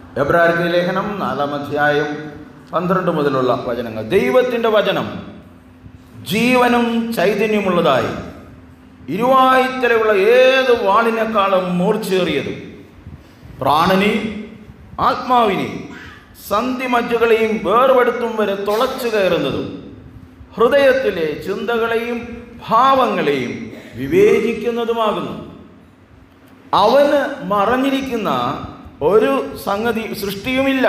എബ്രാഹിം ലേഖനം നാലാം അധ്യായം പന്ത്രണ്ട് മുതലുള്ള വചനങ്ങൾ ദൈവത്തിൻ്റെ വചനം ജീവനും ചൈതന്യമുള്ളതായി ഇരുവായിത്തരയുള്ള ഏത് വാളിനേക്കാളും മൂർച്ചേറിയതും പ്രാണനെയും ആത്മാവിനെയും സന്ധിമജ്ജകളെയും വേർപെടുത്തും വരെ തുളച്ചു കയറുന്നതും ഹൃദയത്തിലെ ചിന്തകളെയും ഭാവങ്ങളെയും വിവേചിക്കുന്നതുമാകുന്നു അവന് മറഞ്ഞിരിക്കുന്ന ഒരു സംഗതി സൃഷ്ടിയുമില്ല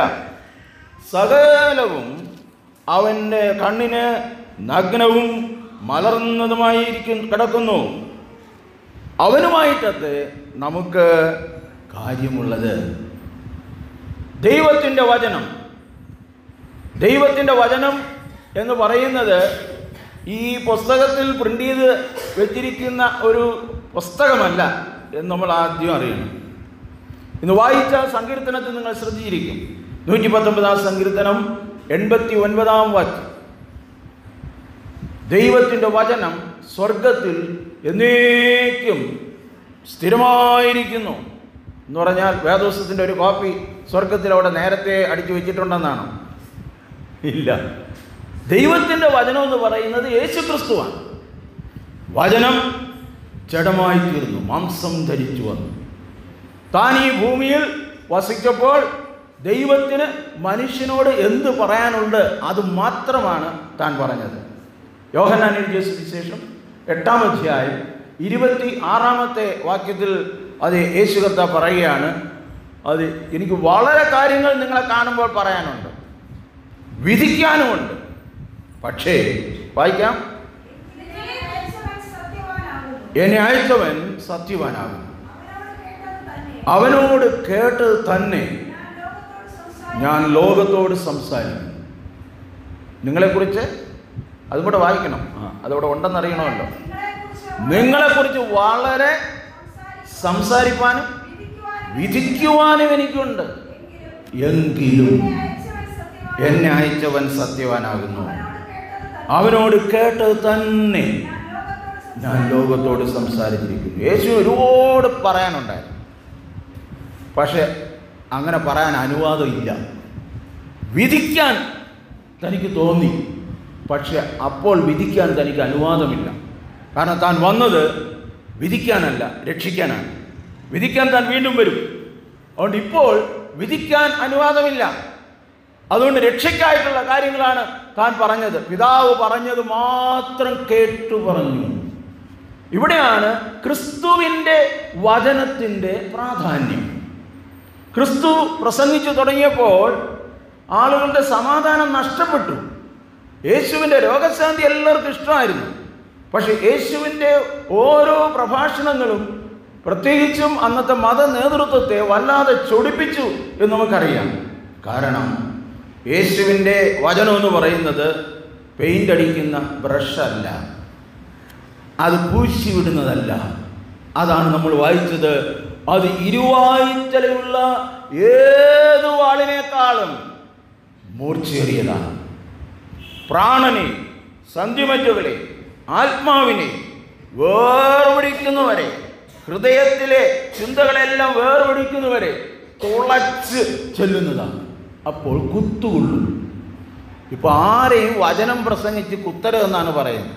സകലവും അവൻ്റെ കണ്ണിന് നഗ്നവും മലർന്നതുമായിരിക്കും കിടക്കുന്നു അവനുമായിട്ടത് നമുക്ക് കാര്യമുള്ളത് ദൈവത്തിൻ്റെ വചനം ദൈവത്തിൻ്റെ വചനം എന്ന് പറയുന്നത് ഈ പുസ്തകത്തിൽ പ്രിൻ്റ് ചെയ്ത് വെച്ചിരിക്കുന്ന ഒരു പുസ്തകമല്ല എന്ന് നമ്മൾ ആദ്യം അറിയണം ഇന്ന് വായിച്ച സങ്കീർത്തനത്തിൽ നിങ്ങൾ ശ്രദ്ധിച്ചിരിക്കും നൂറ്റി പത്തൊമ്പതാം സങ്കീർത്തനം എൺപത്തി ഒൻപതാം വാക്യം ദൈവത്തിൻ്റെ വചനം സ്വർഗത്തിൽ എന്നേക്കും സ്ഥിരമായിരിക്കുന്നു എന്ന് പറഞ്ഞാൽ വേദോസ്തത്തിൻ്റെ ഒരു കോപ്പി സ്വർഗത്തിൽ അവിടെ നേരത്തെ അടിച്ചു വെച്ചിട്ടുണ്ടെന്നാണ് ഇല്ല ദൈവത്തിൻ്റെ വചനം എന്ന് പറയുന്നത് യേശു ക്രിസ്തുവാണ് വചനം ജഡമായി തീർന്നു മാംസം ധരിച്ചു വന്നു താൻ ഈ ഭൂമിയിൽ വസിച്ചപ്പോൾ ദൈവത്തിന് മനുഷ്യനോട് എന്ത് പറയാനുണ്ട് അത് മാത്രമാണ് താൻ പറഞ്ഞത് യോഹന്നാൻ എഴുതിയ സുവിശേഷം എട്ടാം അധ്യായം ഇരുപത്തി ആറാമത്തെ വാക്യത്തിൽ അത് യേശു കർത്ത പറയുകയാണ് അത് എനിക്ക് വളരെ കാര്യങ്ങൾ നിങ്ങളെ കാണുമ്പോൾ പറയാനുണ്ട് വിധിക്കാനുമുണ്ട് പക്ഷേ വായിക്കാം നിന്നെ അയച്ചവൻ സത്യവാനാകുന്നു. എന്നെ അയച്ചവൻ സത്യവാനാകും അവനോട് കേട്ടത് അവനോട് കേട്ടത് തന്നെ. തന്നെ ഞാൻ ലോകത്തോട് ഞാൻ ലോകത്തോട് സംസാരിക്കും. സംസാരിക്കും നിങ്ങളെക്കുറിച്ച് അതും കൂടെ വായിക്കണം ആ അതവിടെ ഉണ്ടെന്നറിയണമല്ലോ നിങ്ങളെക്കുറിച്ച് നിങ്ങളെക്കുറിച്ച് വളരെ സംസാരിക്കും. സംസാരിപ്പാനും വിധിക്കുവാനും വിധിക്കുവാനും എനിക്കുണ്ട് എങ്കിലും എങ്കിലും നിന്നെ അയച്ചവൻ എന്നെ അയച്ചവൻ സത്യവാനാകുന്നു. സത്യവാനാകുന്നു അവനോട് കേട്ടത് അവനോട് കേട്ടത് തന്നെ. തന്നെ ഞാൻ ഞാൻ ലോകത്തോട് ലോകത്തോട് സംസാരിച്ചിരിക്കുന്നു യേശു ഒരുപാട് പറയാനുണ്ടായിരുന്നു പക്ഷെ അങ്ങനെ പറയാൻ അനുവാദമില്ല വിധിക്കാൻ തനിക്ക് തോന്നി പക്ഷെ അപ്പോൾ വിധിക്കാൻ തനിക്ക് അനുവാദമില്ല കാരണം താൻ വന്നത് വിധിക്കാനല്ല രക്ഷിക്കാനാണ് വിധിക്കാൻ താൻ വീണ്ടും വരും അതുകൊണ്ട് ഇപ്പോൾ വിധിക്കാൻ അനുവാദമില്ല അതുകൊണ്ട് രക്ഷയ്ക്കായിട്ടുള്ള കാര്യങ്ങളാണ് താൻ പറഞ്ഞത് പിതാവ് പറഞ്ഞത് മാത്രം കേട്ടു പറഞ്ഞു ഇവിടെയാണ് ക്രിസ്തുവിൻ്റെ വചനത്തിൻ്റെ പ്രാധാന്യം ക്രിസ്തു പ്രസംഗിച്ചു തുടങ്ങിയപ്പോൾ ആളുകളുടെ സമാധാനം നഷ്ടപ്പെട്ടു യേശുവിൻ്റെ രോഗശാന്തി എല്ലാവർക്കും ഇഷ്ടമായിരുന്നു പക്ഷെ യേശുവിൻ്റെ ഓരോ പ്രഭാഷണങ്ങളും പ്രത്യേകിച്ചും അന്നത്തെ മത നേതൃത്വത്തെ വല്ലാതെ ചൊടിപ്പിച്ചു എന്ന് നമുക്കറിയാം കാരണം യേശുവിൻ്റെ വചനം എന്ന് പറയുന്നത് പെയിൻ്റ് അടിക്കുന്ന ബ്രഷല്ല അത് പൂശി വിടുന്നതല്ല അതാണ് നമ്മൾ വായിച്ചത് അത് ഇരുവായിത്തലയുള്ള ഏത് വാളിനേക്കാളും മൂർച്ചേറിയതാണ് പ്രാണനെ സന്ധിമജ്ജകളെ ആത്മാവിനെ വേർപിടിക്കുന്നവരെ ഹൃദയത്തിലെ ചിന്തകളെല്ലാം വേർപിടിക്കുന്നവരെ തുളച്ച് ചെല്ലുന്നതാണ് അപ്പോൾ കുത്തുകൊള്ളും ഇപ്പോൾ ആരെയും വചനം പ്രസംഗിച്ച് കുത്തരുതെന്നാണ് പറയുന്നത്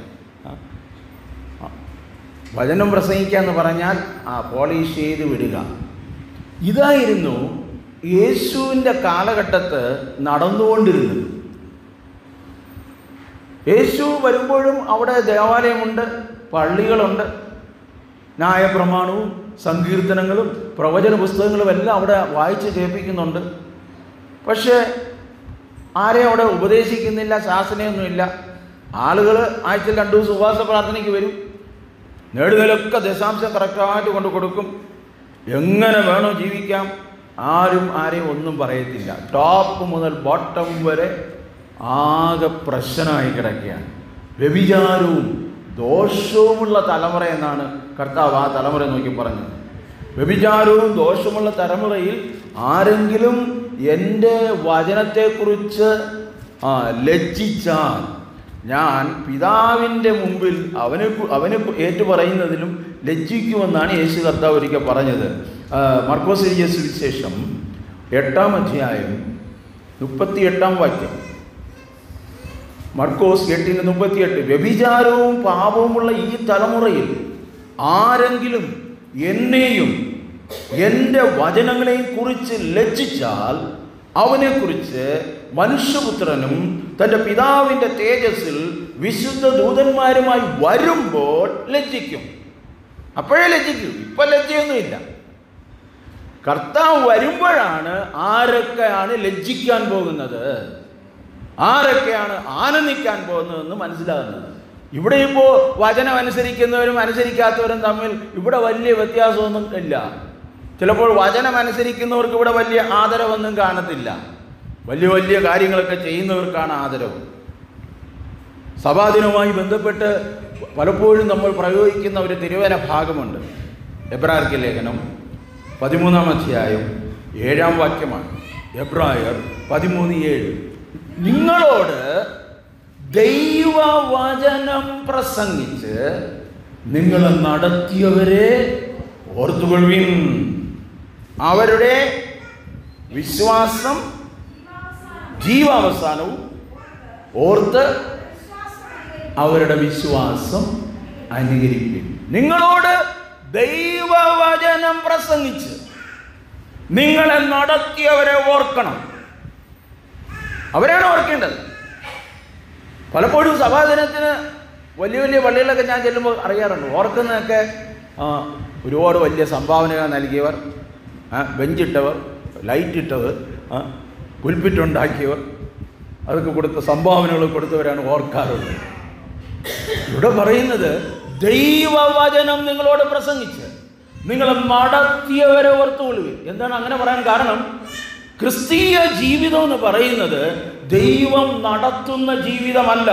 ആ. വചനം പ്രസംഗിക്കുക എന്ന് പറഞ്ഞാൽ ആ പോളിഷ് ചെയ്ത് വിടുക ഇതായിരുന്നു യേശുവിൻ്റെ കാലഘട്ടത്ത് നടന്നുകൊണ്ടിരുന്നത് യേശു വരുമ്പോഴും അവിടെ ദേവാലയമുണ്ട് പള്ളികളുണ്ട് ന്യായപ്രമാണവും സങ്കീർത്തനങ്ങളും പ്രവചന പുസ്തകങ്ങളും എല്ലാം അവിടെ വായിച്ച് കേൾപ്പിക്കുന്നുണ്ട് പക്ഷേ ആരെയും അവിടെ ഉപദേശിക്കുന്നില്ല ശാസനയൊന്നുമില്ല ആളുകൾ ആഴ്ചയിൽ രണ്ടു ദിവസം ഉപവാസ പ്രാർത്ഥനയ്ക്ക് വരും നേടുതലൊക്കെ ദശാംശം കറക്റ്റായിട്ട് കൊണ്ട് കൊടുക്കും എങ്ങനെ വേണോ ജീവിക്കാം ആരും ആരെയും ഒന്നും പറയത്തില്ല ടോപ്പ് മുതൽ ബോട്ടം വരെ ആകെ പ്രശ്നമായി കിടക്കുകയാണ് വ്യഭിചാരവും ദോഷവുമുള്ള തലമുറ എന്നാണ് കർത്താവ് ആ തലമുറ നോക്കി പറഞ്ഞത് വ്യഭിചാരവും ദോഷമുള്ള തലമുറയിൽ ആരെങ്കിലും എൻ്റെ വചനത്തെക്കുറിച്ച് ആ ലജ്ജിച്ചാൽ ഞാൻ പിതാവിൻ്റെ മുമ്പിൽ അവനെ കു- അവനെ കു- ഏറ്റു പറയുന്നതിലും ലജ്ജിക്കുമെന്നാണ് യേശു കർത്താവ് ഒരിക്കൽ പറഞ്ഞത് ആ, മർക്കോസ് എഴുതിയ സുവിശേഷം എട്ടാം അധ്യായം മുപ്പത്തി എട്ടാം വാക്യം മർക്കോസ് എട്ടിന് മുപ്പത്തിയെട്ട് വ്യഭിചാരവും പാപവുമുള്ള ഈ തലമുറയിൽ ആരെങ്കിലും എന്നെയും എൻ്റെ വചനങ്ങളെയും കുറിച്ച് ലജ്ജിച്ചാൽ അവനെക്കുറിച്ച് മനുഷ്യപുത്രനും തൻ്റെ പിതാവിൻ്റെ തേജസ്സിൽ വിശുദ്ധ ദൂതന്മാരുമായി വരുമ്പോൾ ലജ്ജിക്കും അപ്പോഴേ ലജ്ജിക്കും ഇപ്പം ലജ്ജയൊന്നുമില്ല കർത്താവ് വരുമ്പോഴാണ് ആരൊക്കെയാണ് ലജ്ജിക്കാൻ പോകുന്നത് ആരൊക്കെയാണ് ആനന്ദിക്കാൻ പോകുന്നതെന്ന് മനസ്സിലാകുന്നത് ഇവിടെ ഇപ്പോൾ വചനം അനുസരിക്കുന്നവരും അനുസരിക്കാത്തവരും തമ്മിൽ ഇവിടെ വലിയ വ്യത്യാസമൊന്നും ഇല്ല ചിലപ്പോൾ വചനം അനുസരിക്കുന്നവർക്ക് ഇവിടെ വലിയ ആദരവൊന്നും കാണത്തില്ല വലിയ വലിയ കാര്യങ്ങളൊക്കെ ചെയ്യുന്നവർക്കാണ് ആദരവ് സഭാദിനവുമായി ബന്ധപ്പെട്ട് പലപ്പോഴും നമ്മൾ പ്രയോഗിക്കുന്ന ഒരു തിരുവന ഭാഗമുണ്ട് എബ്രാർക്ക് ലേഖനം പതിമൂന്നാം അധ്യായം ഏഴാം വാക്യമാണ് എബ്രായർ പതിമൂന്ന് ഏഴ് നിങ്ങളോട് ദൈവവചനം പ്രസംഗിച്ച് നിങ്ങൾ നടത്തിയവരെ ഓർത്തുകൊള്ളുവിൻ അവരുടെ വിശ്വാസം ജീവാവസാനവും ഓർത്ത് അവരുടെ വിശ്വാസം അനുകരിക്കും നിങ്ങളോട് ദൈവവചനം പ്രസംഗിച്ച് നിങ്ങളെ നടത്തിയവരെ ഓർക്കണം അവരാണ് ഓർക്കേണ്ടത് പലപ്പോഴും സഭാദിനത്തിന് വലിയ വലിയ പള്ളികളിലൊക്കെ ഞാൻ ചെല്ലുമ്പോൾ അറിയാറുണ്ട് ഓർക്കുന്നതൊക്കെ ആ, ഒരുപാട് വലിയ സംഭാവനകൾ നൽകിയവർ ആ, ബെഞ്ചിട്ടവർ ലൈറ്റ് ഇട്ടവർ ആ, പുൽപ്പിറ്റുണ്ടാക്കിയവർ അതൊക്കെ കൊടുത്ത സംഭാവനകൾ കൊടുത്തവരാണ് ഓർക്കാറുള്ളത് ഇവിടെ പറയുന്നത് ദൈവവചനം നിങ്ങളോട് പ്രസംഗിച്ച് നിങ്ങൾ നടത്തിയവരെ ഓർത്തുകൊള്ളുവിൻ എന്താണ് അങ്ങനെ പറയാൻ കാരണം ക്രിസ്തീയ ജീവിതം എന്ന് പറയുന്നത് ദൈവം നടത്തുന്ന ജീവിതമല്ല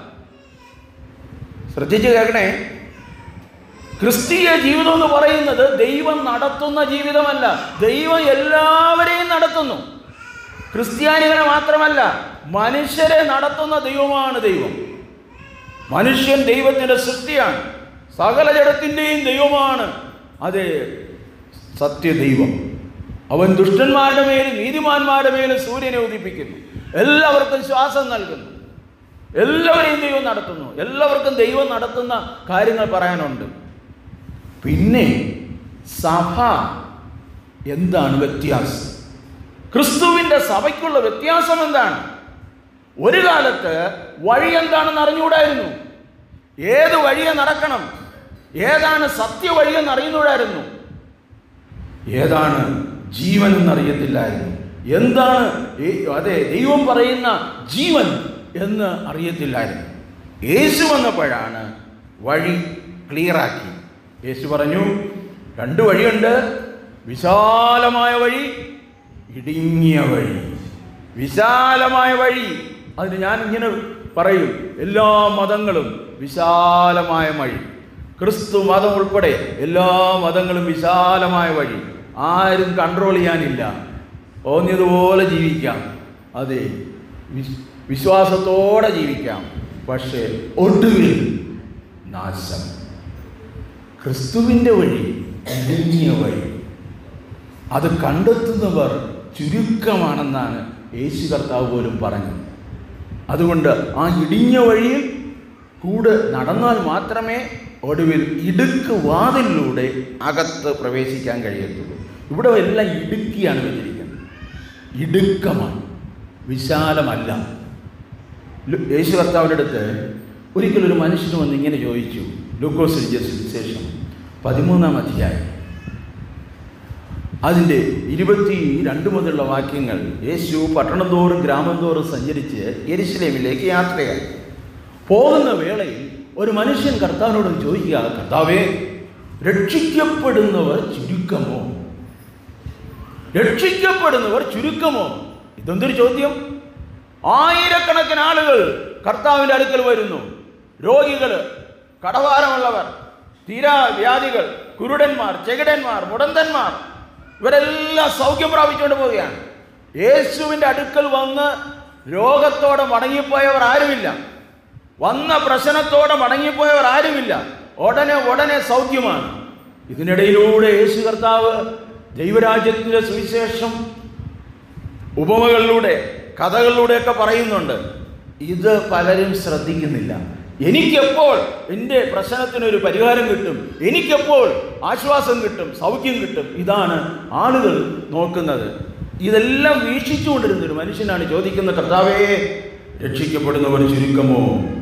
ശ്രദ്ധിച്ചു കേൾക്കണേ ക്രിസ്തീയ ജീവിതം എന്ന് പറയുന്നത് ദൈവം നടത്തുന്ന ജീവിതമല്ല ദൈവം എല്ലാവരെയും നടത്തുന്നു ക്രിസ്ത്യാനികളെ മാത്രമല്ല മനുഷ്യരെ നടത്തുന്ന ദൈവമാണ് ദൈവം മനുഷ്യൻ ദൈവത്തിൻ്റെ സൃഷ്ടിയാണ് സകല ജഡത്തിൻ്റെയും ദൈവമാണ് അതെ സത്യദൈവം അവൻ ദുഷ്ടന്മാരുടെ മേലും നീതിമാന്മാരുടെ മേലും സൂര്യനെ ഉദിപ്പിക്കുന്നു എല്ലാവർക്കും ശ്വാസം നൽകുന്നു എല്ലാവരെയും ദൈവം നടത്തുന്നു എല്ലാവർക്കും ദൈവം നടത്തുന്ന കാര്യങ്ങൾ പറയാനുണ്ട് പിന്നെ സഭ എന്താണ് വ്യത്യാസം ക്രിസ്തുവിൻ്റെ സഭയ്ക്കുള്ള വ്യത്യാസം എന്താണ് ഒരു കാലത്ത് വഴി എന്താണെന്ന് അറിഞ്ഞുകൂടായിരുന്നു ഏത് വഴിയെ നടക്കണം ഏതാണ് സത്യവഴിയെന്ന് അറിയുന്നൂടായിരുന്നു ഏതാണ് ജീവൻ എന്നറിയത്തില്ലായിരുന്നു എന്താണ് ഈ- അതെ ദൈവം പറയുന്ന ജീവൻ എന്ന് അറിയത്തില്ലായിരുന്നു യേശു വന്നപ്പോഴാണ് വഴി ക്ലിയറാക്കി യേശു പറഞ്ഞു രണ്ട് വഴിയുണ്ട് വിശാലമായ വഴി ഇടുങ്ങിയ വഴി വിശാലമായ വഴി അതിന് ഞാൻ ഇങ്ങനെ പറയും എല്ലാ മതങ്ങളും വിശാലമായ വഴി ക്രിസ്തു മതം ഉൾപ്പെടെ എല്ലാ മതങ്ങളും വിശാലമായ വഴി ആരും കൺട്രോൾ ചെയ്യാനില്ല തോന്നിയതുപോലെ ജീവിക്കാം അതെ വിശ്- വിശ്വാസത്തോടെ ജീവിക്കാം പക്ഷേ ഒടുവിൽ നാശം ക്രിസ്തുവിൻ്റെ വഴി ഇടുങ്ങിയ വഴി അത് കണ്ടെത്തുന്നവർ ചുരുക്കമാണെന്നാണ് യേശു കർത്താവ് പോലും പറഞ്ഞത് അതുകൊണ്ട് ആ ഇടിഞ്ഞ വഴിയിൽ കൂടെ നടന്നാൽ മാത്രമേ ഒടുവിൽ ഇടുക്ക് വാതിലിലൂടെ അകത്ത് പ്രവേശിക്കാൻ കഴിയത്തുള്ളൂ ഇവിടെ എല്ലാം ഇടുക്കിയാണ് വെച്ചിരിക്കുന്നത് ഇടുക്കമാണ് വിശാലമല്ല ലു- യേശു കർത്താവിൻ്റെ അടുത്ത് ഒരിക്കലൊരു മനുഷ്യന് വന്ന് ഇങ്ങനെ ചോദിച്ചു ലൂക്കോസ് സുവിശേഷം പതിമൂന്നാം അധ്യായം അതിൻ്റെ ഇരുപത്തി രണ്ട് മുതലുള്ള വാക്യങ്ങൾ യേശു പട്ടണം തോറും ഗ്രാമം തോറും സഞ്ചരിച്ച് യെരുശലേമിലേക്ക് യാത്രയായി പോകുന്ന വേളയിൽ ഒരു മനുഷ്യൻ കർത്താവിനോട് ചോദിക്കുക കർത്താവേ രക്ഷിക്കപ്പെടുന്നവർ ചുരുക്കമോ രക്ഷിക്കപ്പെടുന്നവർ ചുരുക്കമോ ഇതെന്തൊരു ചോദ്യം ആയിരക്കണക്കിന് ആളുകൾ കർത്താവിൻ്റെ അടുക്കൽ വരുന്നു രോഗികൾ കടഭാരമുള്ളവർ തീരാവ്യാധികൾ കുരുടന്മാർ ചെകിടന്മാർ മുടന്തന്മാർ ഇവരെല്ലാം സൗഖ്യം പ്രാപിച്ചുകൊണ്ട് പോവുകയാണ് യേശുവിൻ്റെ അടുക്കൽ വന്ന് രോഗത്തോടെ മടങ്ങിപ്പോയവർ ആരുമില്ല വന്ന പ്രശ്നത്തോടെ മടങ്ങിപ്പോയവർ ആരുമില്ല ഉടനെ ഉടനെ സൗഖ്യമാണ് ഇതിനിടയിലൂടെ യേശു കർത്താവ് ദൈവരാജ്യത്തിൻ്റെ സുവിശേഷം ഉപമകളിലൂടെ കഥകളിലൂടെയൊക്കെ പറയുന്നുണ്ട് ഇത് പലരും ശ്രദ്ധിക്കുന്നില്ല എനിക്കെപ്പോൾ എൻ്റെ പ്രശ്നത്തിനൊരു പരിഹാരം കിട്ടും എനിക്കെപ്പോൾ ആശ്വാസം കിട്ടും സൗഖ്യം കിട്ടും ഇതാണ് ആളുകൾ നോക്കുന്നത് ഇതെല്ലാം വീക്ഷിച്ചുകൊണ്ടിരുന്ന ഒരു മനുഷ്യനാണ് ചോദിക്കുന്ന കർത്താവേ രക്ഷിക്കപ്പെടുന്നവർ ചുരുക്കമോ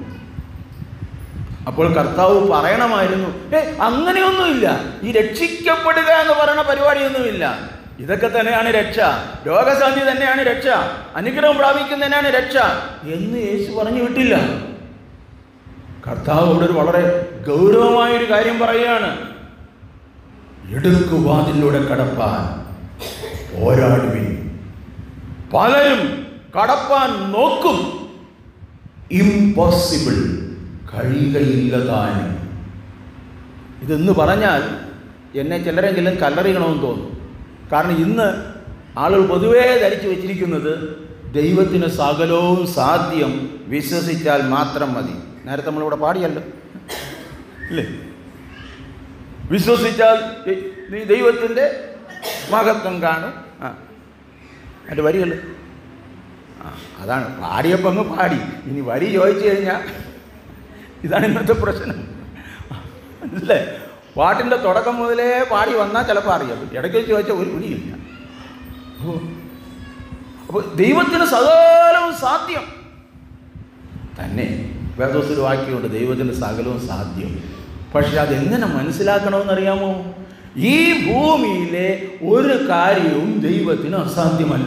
അപ്പോൾ കർത്താവ് പറയണമായിരുന്നു ഏ അങ്ങനെയൊന്നുമില്ല ഈ രക്ഷിക്കപ്പെടുക എന്ന് പറയുന്ന പരിപാടിയൊന്നുമില്ല ഇതൊക്കെ തന്നെയാണ് രക്ഷ രോഗശാന്തി തന്നെയാണ് രക്ഷ അനുഗ്രഹം പ്രാപിക്കുന്നതിനാണ് രക്ഷ എന്ന് യേശു പറഞ്ഞു വിട്ടില്ല കർത്താവ് ഇവിടെ ഒരു വളരെ ഗൗരവമായൊരു കാര്യം പറയുകയാണ് എടുക്കുവാതിലൂടെ കടപ്പാൻ പോരാടുവിൻ പലരും കടപ്പാൻ നോക്കും ഇമ്പോസിബിൾ കഴിയുകയില്ല താനും ഇതെന്ന് പറഞ്ഞാൽ എന്നെ ചിലരെങ്കിലും കല്ലറിയണമെന്ന് തോന്നും കാരണം ഇന്ന് ആളുകൾ പൊതുവേ ധരിച്ചു വെച്ചിരിക്കുന്നത് ദൈവത്തിന് സകലവും സാധ്യം വിശ്വസിച്ചാൽ മാത്രം മതി നേരത്തെ നമ്മളിവിടെ പാടിയല്ലോ ഇല്ലേ വിശ്വസിച്ചാൽ ദൈ- നീ ദൈവത്തിൻ്റെ മഹത്വം കാണും ആ അതിൻ്റെ വരികൾ ആ അതാണ് പാടിയപ്പോൾ അങ്ങ് പാടി ഇനി വരി ചോദിച്ചു കഴിഞ്ഞാൽ ഇതാണ് ഇന്നത്തെ പ്രശ്നം അല്ലേ പാട്ടിൻ്റെ തുടക്കം മുതലേ പാടി വന്നാൽ ചിലപ്പോൾ അറിയാം ഇടയ്ക്ക് വെച്ച് ചോദിച്ചാൽ ഒരു പിടിയില്ല അപ്പോൾ അപ്പോൾ ദൈവത്തിന് സകലവും സാധ്യം തന്നെ വേദോസിൽ വാക്യമുണ്ട് ദൈവത്തിന് സകലവും സാധ്യം പക്ഷെ അതെങ്ങനെ മനസ്സിലാക്കണമെന്നറിയാമോ ഈ ഭൂമിയിലെ ഒരു കാര്യവും ദൈവത്തിന് അസാധ്യമല്ല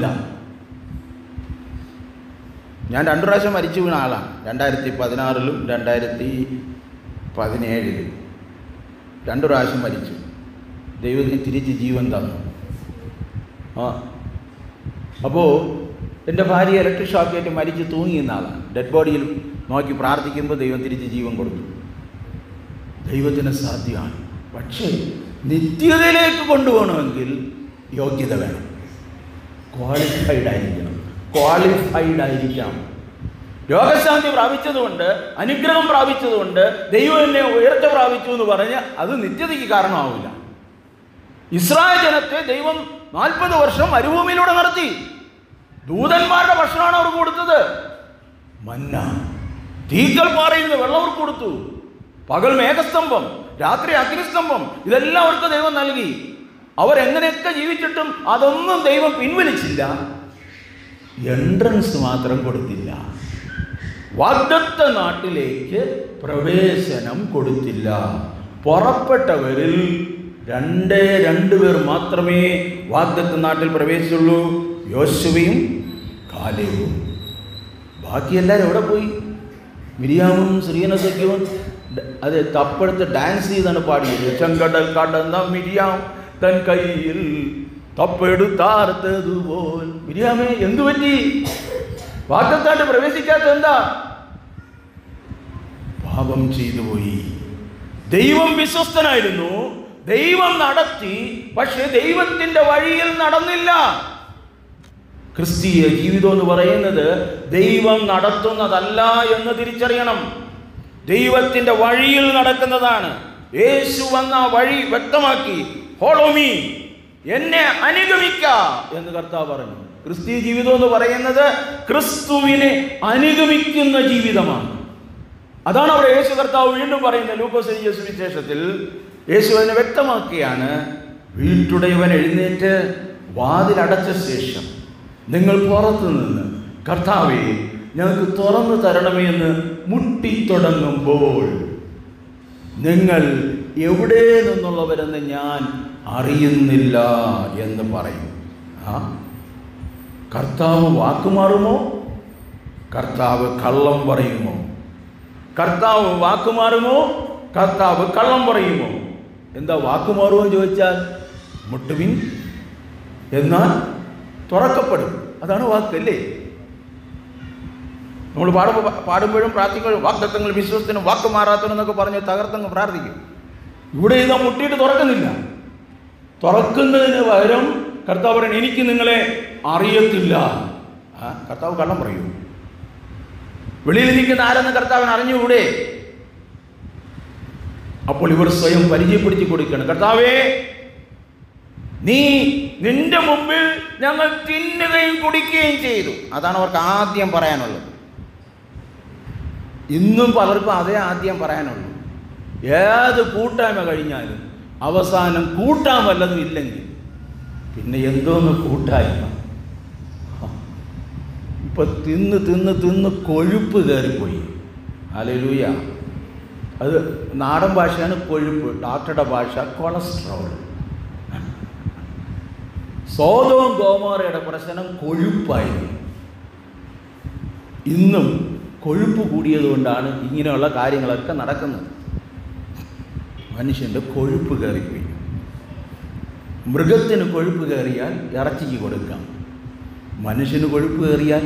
ഞാൻ രണ്ടു പ്രാവശ്യം മരിച്ചു വീണ ആളാണ് രണ്ടായിരത്തി പതിനാറിലും രണ്ടായിരത്തി പതിനേഴിലും രണ്ടു പ്രാവശ്യം മരിച്ചു ദൈവത്തിന് തിരിച്ച് ജീവൻ തന്നു ആ അപ്പോൾ എൻ്റെ ഭാര്യ ഇലക്ട്രിക് ഷോക്കേറ്റ് മരിച്ച് തൂങ്ങിയുന്ന ആളാണ് ഡെഡ് ബോഡിയിൽ നോക്കി പ്രാർത്ഥിക്കുമ്പോൾ ദൈവം തിരിച്ച് ജീവൻ കൊടുത്തു ദൈവത്തിന് സാധ്യമാണ് പക്ഷേ നിത്യതയിലേക്ക് കൊണ്ടുപോകണമെങ്കിൽ യോഗ്യത വേണം ക്വാളിഫൈഡ് ആയിരിക്കണം ക്വാളിഫൈഡ് ആയിരിക്കാം രോഗശാന്തി പ്രാപിച്ചതുകൊണ്ട് അനുഗ്രഹം പ്രാപിച്ചതുകൊണ്ട് ദൈവം എന്നെ ഉയർച്ച പ്രാപിച്ചു എന്ന് പറഞ്ഞ് അത് നിത്യതയ്ക്ക് കാരണമാവില്ല ഇസ്രായേൽ ജനത്തെ ദൈവം നാൽപ്പത് വർഷം മരുഭൂമിയിലൂടെ നടത്തി ദൂതന്മാരുടെ ഭക്ഷണമാണ് അവർ കൊടുത്തത് മന്ന തീക്കൽ പാറയിൽ നിന്ന് വെള്ളം അവർക്ക് കൊടുത്തു പകൽ മേഘസ്തംഭം രാത്രി അഗ്നിസ്തംഭം ഇതെല്ലാം അവർക്ക് ദൈവം നൽകി അവരെങ്ങനെയൊക്കെ ജീവിച്ചിട്ടും അതൊന്നും ദൈവം പിൻവലിച്ചില്ല എൻട്രൻസ് മാത്രം കൊടുത്തില്ല വാഗ്ദത്ത നാട്ടിലേക്ക് പ്രവേശനം കൊടുത്തില്ല പുറപ്പെട്ടവരിൽ രണ്ടേ രണ്ട് പേർ മാത്രമേ വാഗ്ദത്ത നാട്ടിൽ പ്രവേശിച്ചുള്ളൂ യോശുവയും കാലേവും ബാക്കി എല്ലാവരും എവിടെ പോയി മിരിയാമും ശ്രീനസഖ്യവും അത് തപ്പെടുത്ത് ഡാൻസ് ചെയ്താണ് പാടിയത് ചെങ്കടൽ കടന്ന മിരിയാം തൻ കയ്യിൽ തപ്പെടുത്താർത്തതുപോൽ മിരിയാമേ എന്തു പറ്റി വാഗ്ദത്താണ്ട് പ്രവേശിക്കാത്ത എന്താ പാപം ചെയ്തു പോയി ദൈവം വിശ്വസ്തനായിരുന്നു ദൈവം നടത്തി പക്ഷെ ദൈവത്തിന്റെ വഴിയിൽ നടന്നില്ല ക്രിസ്തീയ ജീവിതം എന്ന് പറയുന്നത് ദൈവം നടത്തുന്നതല്ല എന്ന് തിരിച്ചറിയണം ദൈവത്തിന്റെ വഴിയിൽ നടക്കുന്നതാണ് യേശു വന്ന ആ വഴി വ്യക്തമാക്കി ഫോളോ മീ എന്നെ അനുഗമിക്ക എന്ന് കർത്താവ് പറഞ്ഞു ക്രിസ്തീയ ജീവിതം എന്ന് പറയുന്നത് ക്രിസ്തുവിനെ അനുഗമിക്കുന്ന ജീവിതമാണ് അതാണ് അവിടെ യേശു കർത്താവ് വീണ്ടും പറയുന്നത് ലൂക്കോസ് എഴുതിയ സുവിശേഷത്തിൽ യേശു അതിനെ വ്യക്തമാക്കിയാണ് വീട്ടുടയവൻ എഴുന്നേറ്റ് വാതിലടച്ച ശേഷം നിങ്ങൾ പുറത്തു നിന്ന് കർത്താവെ ഞങ്ങൾക്ക് തുറന്നു തരണമേ എന്ന് മുട്ടിത്തുടങ്ങുമ്പോൾ നിങ്ങൾ എവിടെ നിന്നുള്ളവരെന്ന് ഞാൻ അറിയുന്നില്ല എന്ന് പറയും ആ കർത്താവ് വാക്കുമാറുമോ കർത്താവ് കള്ളം പറയുമോ കർത്താവ് വാക്കുമാറുമോ കർത്താവ് കള്ളം പറയുമോ എന്താ വാക്കുമാറുമോ എന്ന് ചോദിച്ചാൽ മുട്ടുവിൻ എന്നാൽ തുറക്കപ്പെടും അതാണ് വാക്കല്ലേ നമ്മൾ പാടുമ്പോൾ പാടുമ്പോഴും പ്രാർത്ഥിക്കുമ്പോഴും വാക്തത്വങ്ങൾ വിശ്വസത്തിനും വാക്ക് മാറാത്തനും എന്നൊക്കെ പറഞ്ഞ് തകർത്തങ്ങ് പ്രാർത്ഥിക്കും ഇവിടെ ഇതാ മുട്ടിയിട്ട് തുറക്കുന്നില്ല തുറക്കുന്നതിന് പകരം കർത്താവ് പറയണം എനിക്ക് നിങ്ങളെ അറിയത്തില്ല ആ കർത്താവ് കള്ളം പറയൂ വെളിയിൽ നിൽക്കുന്ന ആരെന്ന് കർത്താവിന് അറിഞ്ഞുകൂടെ അപ്പോൾ ഇവർ സ്വയം പരിചയപ്പെടുത്തി കൊടുക്കണം കർത്താവേ നീ നിന്റെ മുമ്പിൽ ഞങ്ങൾ തിന്നുകയും കുടിക്കുകയും ചെയ്തു അതാണ് അവർക്ക് ആദ്യം പറയാനുള്ളത് ഇന്നും പലർക്കും അതേ ആദ്യം പറയാനുള്ളൂ ഏത് കൂട്ടായ്മ കഴിഞ്ഞാലും അവസാനം കൂട്ടാൻ വല്ലതും ഇല്ലെങ്കിൽ പിന്നെ എന്തോന്ന് കൂട്ടായ്മ ഇപ്പൊ തിന്ന് തിന്ന് തിന്ന് കൊഴുപ്പ് കയറിപ്പോയി അലലൂയ അത് നാടൻ ഭാഷയാണ് കൊഴുപ്പ് ഡോക്ടറുടെ ഭാഷ കൊളസ്ട്രോൾ സോതവും ഗോമോറയുടെ പ്രശ്നം കൊഴുപ്പായിരുന്നു ഇന്നും കൊഴുപ്പ് കൂടിയതുകൊണ്ടാണ് ഇങ്ങനെയുള്ള കാര്യങ്ങളൊക്കെ നടക്കുന്നത് മനുഷ്യൻ്റെ കൊഴുപ്പ് കയറിപ്പോയി മൃഗത്തിന് കൊഴുപ്പ് കയറിയാൽ ഇറച്ചിക്ക് കൊടുക്കാം മനുഷ്യന് കൊഴുപ്പ് കയറിയാൽ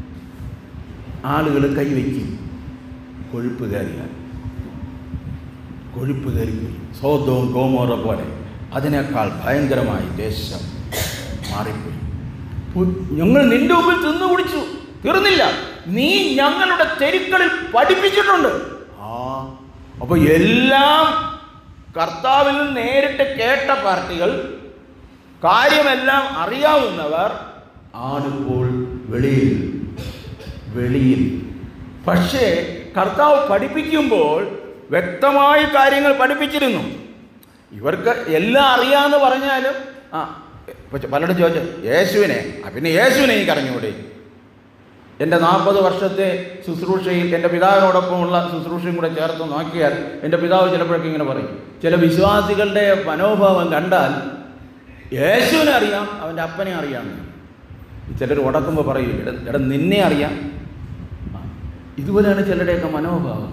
ആളുകൾ കൈവയ്ക്കും കൊഴുപ്പ് കയറിയാൽ കൊഴുപ്പ് കയറിപ്പോയി സോദവും ഗോമോറ പോലെ അതിനേക്കാൾ ഭയങ്കരമായി ദേശം മാറിപ്പോയി പു- ഞങ്ങൾ നിന്റെ മുമ്പിൽ തിന്നു കുടിച്ചു തീർന്നില്ല നീ ഞങ്ങളുടെ തെരുക്കളിൽ പഠിപ്പിച്ചിട്ടുണ്ട് ആ അപ്പൊ എല്ലാം കർത്താവിൽ നിന്ന് നേരിട്ട് കേട്ട പാർട്ടികൾ കാര്യമെല്ലാം അറിയാവുന്നവർ ആണിപ്പോൾ വെളിയിൽ വെളിയിൽ പക്ഷേ കർത്താവ് പഠിപ്പിക്കുമ്പോൾ വ്യക്തമായി കാര്യങ്ങൾ പഠിപ്പിച്ചിരുന്നു ഇവർക്ക് എല്ലാം അറിയാമെന്ന് പറഞ്ഞാലും ആ ഇപ്പൊ പലരും ചോദിച്ചു യേശുവിനെ ആ പിന്നെ യേശുവിനെ എനിക്ക് അറിഞ്ഞുകൂടെ എൻ്റെ നാൽപ്പത് വർഷത്തെ ശുശ്രൂഷയിൽ എൻ്റെ പിതാവിനോടൊപ്പമുള്ള ശുശ്രൂഷയും കൂടെ ചേർത്ത് നോക്കിയാൽ എൻ്റെ പിതാവ് ചിലപ്പോഴൊക്കെ ഇങ്ങനെ പറയും ചില വിശ്വാസികളുടെ മനോഭാവം കണ്ടാൽ യേശുവിനെ അറിയാം അവൻ്റെ അപ്പനെ അറിയാം ചിലർ ഉടക്കുമ്പോൾ പറയും എടാ എടാ നിന്നെ അറിയാം ആ, ഇതുപോലെയാണ് ചിലരുടെയൊക്കെ മനോഭാവം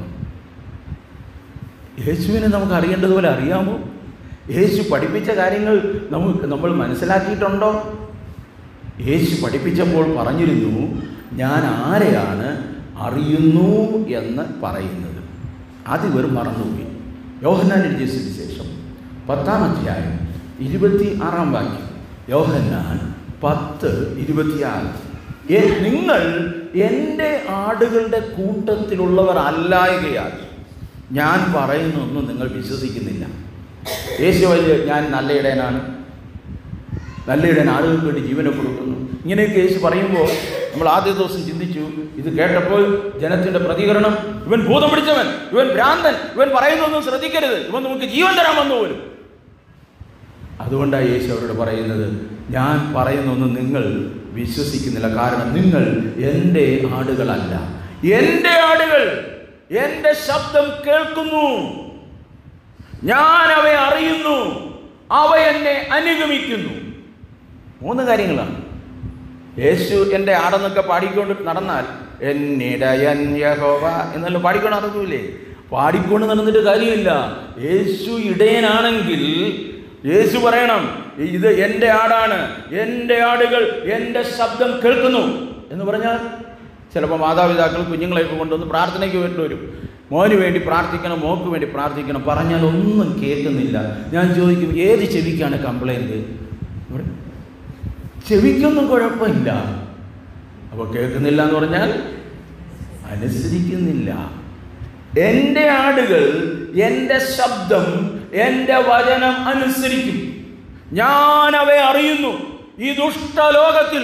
യേശുവിനെ നമുക്ക് അറിയേണ്ടതുപോലെ അറിയാമോ യേശു പഠിപ്പിച്ച കാര്യങ്ങൾ നമുക്ക് നമ്മൾ മനസ്സിലാക്കിയിട്ടുണ്ടോ യേശു പഠിപ്പിച്ചപ്പോൾ പറഞ്ഞിരുന്നു ഞാൻ ആരെയാണ് അറിയുന്നു എന്ന് പറയുന്നത് അത് ഇവർ മറന്നുപോയി യോഹന്നാൻ എഴുതിയ സുവിശേഷം പത്താം അധ്യായം ഇരുപത്തി ആറാം വാക്യം യോഹന്നാൻ പത്ത് ഇരുപത്തിയാറ് "എ- നിങ്ങൾ എൻ്റെ ആടുകളുടെ കൂട്ടത്തിലുള്ളവർ അല്ലായകയാൽ ഞാൻ പറയുന്നൊന്നും നിങ്ങൾ വിശ്വസിക്കുന്നില്ല യേശു വലിയ ഞാൻ നല്ല ഇടയനാണ് നല്ല ഇടയൻ ആളുകൾക്ക് വേണ്ടി ജീവനെ കൊടുക്കുന്നു ഇങ്ങനെയൊക്കെ യേശു പറയുമ്പോൾ നമ്മൾ ആദ്യ ദിവസം ചിന്തിച്ചു ഇത് കേട്ടപ്പോൾ ജനത്തിൻ്റെ പ്രതികരണം ഇവൻ ഭൂതം പിടിച്ചവൻ ഇവൻ ഭ്രാന്തൻ ഇവൻ പറയുന്നൊന്നും ശ്രദ്ധിക്കരുത് ഇവൻ നമുക്ക് ജീവൻ തരാൻ വന്നു പോലും അതുകൊണ്ടാണ് യേശു അവരോട് പറയുന്നത് ഞാൻ പറയുന്നൊന്നും നിങ്ങൾ വിശ്വസിക്കുന്നില്ല കാരണം നിങ്ങൾ എൻ്റെ ആടുകളല്ല എൻ്റെ ആടുകൾ എൻ്റെ ശബ്ദം കേൾക്കുന്നു ഞാൻ അവയെ അറിയുന്നു അവ എന്നെ അനുഗമിക്കുന്നു മൂന്ന് കാര്യങ്ങളാണ് യേശു എൻ്റെ ആടെന്നൊക്കെ പാടിക്കൊണ്ട് നടന്നാൽ എന്നിടയൻ യഹോവ എന്നല്ല പാടിക്കൊണ്ട് നടക്കൂലേ പാടിക്കൊണ്ട് നടന്നിട്ട് കാര്യമില്ല യേശു ഇടയനാണെങ്കിൽ യേശു പറയണം ഇത് എൻ്റെ ആടാണ് എൻ്റെ ആടുകൾ എൻ്റെ ശബ്ദം കേൾക്കുന്നു എന്ന് പറഞ്ഞാൽ ചിലപ്പോൾ മാതാപിതാക്കൾ കുഞ്ഞുങ്ങളെയൊക്കെ കൊണ്ടുവന്ന് പ്രാർത്ഥനയ്ക്ക് വേണ്ടി വരും മോന് വേണ്ടി പ്രാർത്ഥിക്കണം മോക്ക് വേണ്ടി പ്രാർത്ഥിക്കണം പറഞ്ഞാൽ ഒന്നും കേൾക്കുന്നില്ല ഞാൻ ചോദിക്കും ഏത് ചെവിക്കാണ് കംപ്ലൈൻറ്റ് ചെവിക്കൊന്നും കുഴപ്പമില്ല അപ്പോൾ കേൾക്കുന്നില്ല എന്ന് പറഞ്ഞാൽ അനുസരിക്കുന്നില്ല എൻ്റെ ആടുകൾ എൻ്റെ ശബ്ദം എൻ്റെ വചനം അനുസരിക്കും ഞാൻ അവയെ അറിയുന്നു ഈ ദുഷ്ടലോകത്തിൽ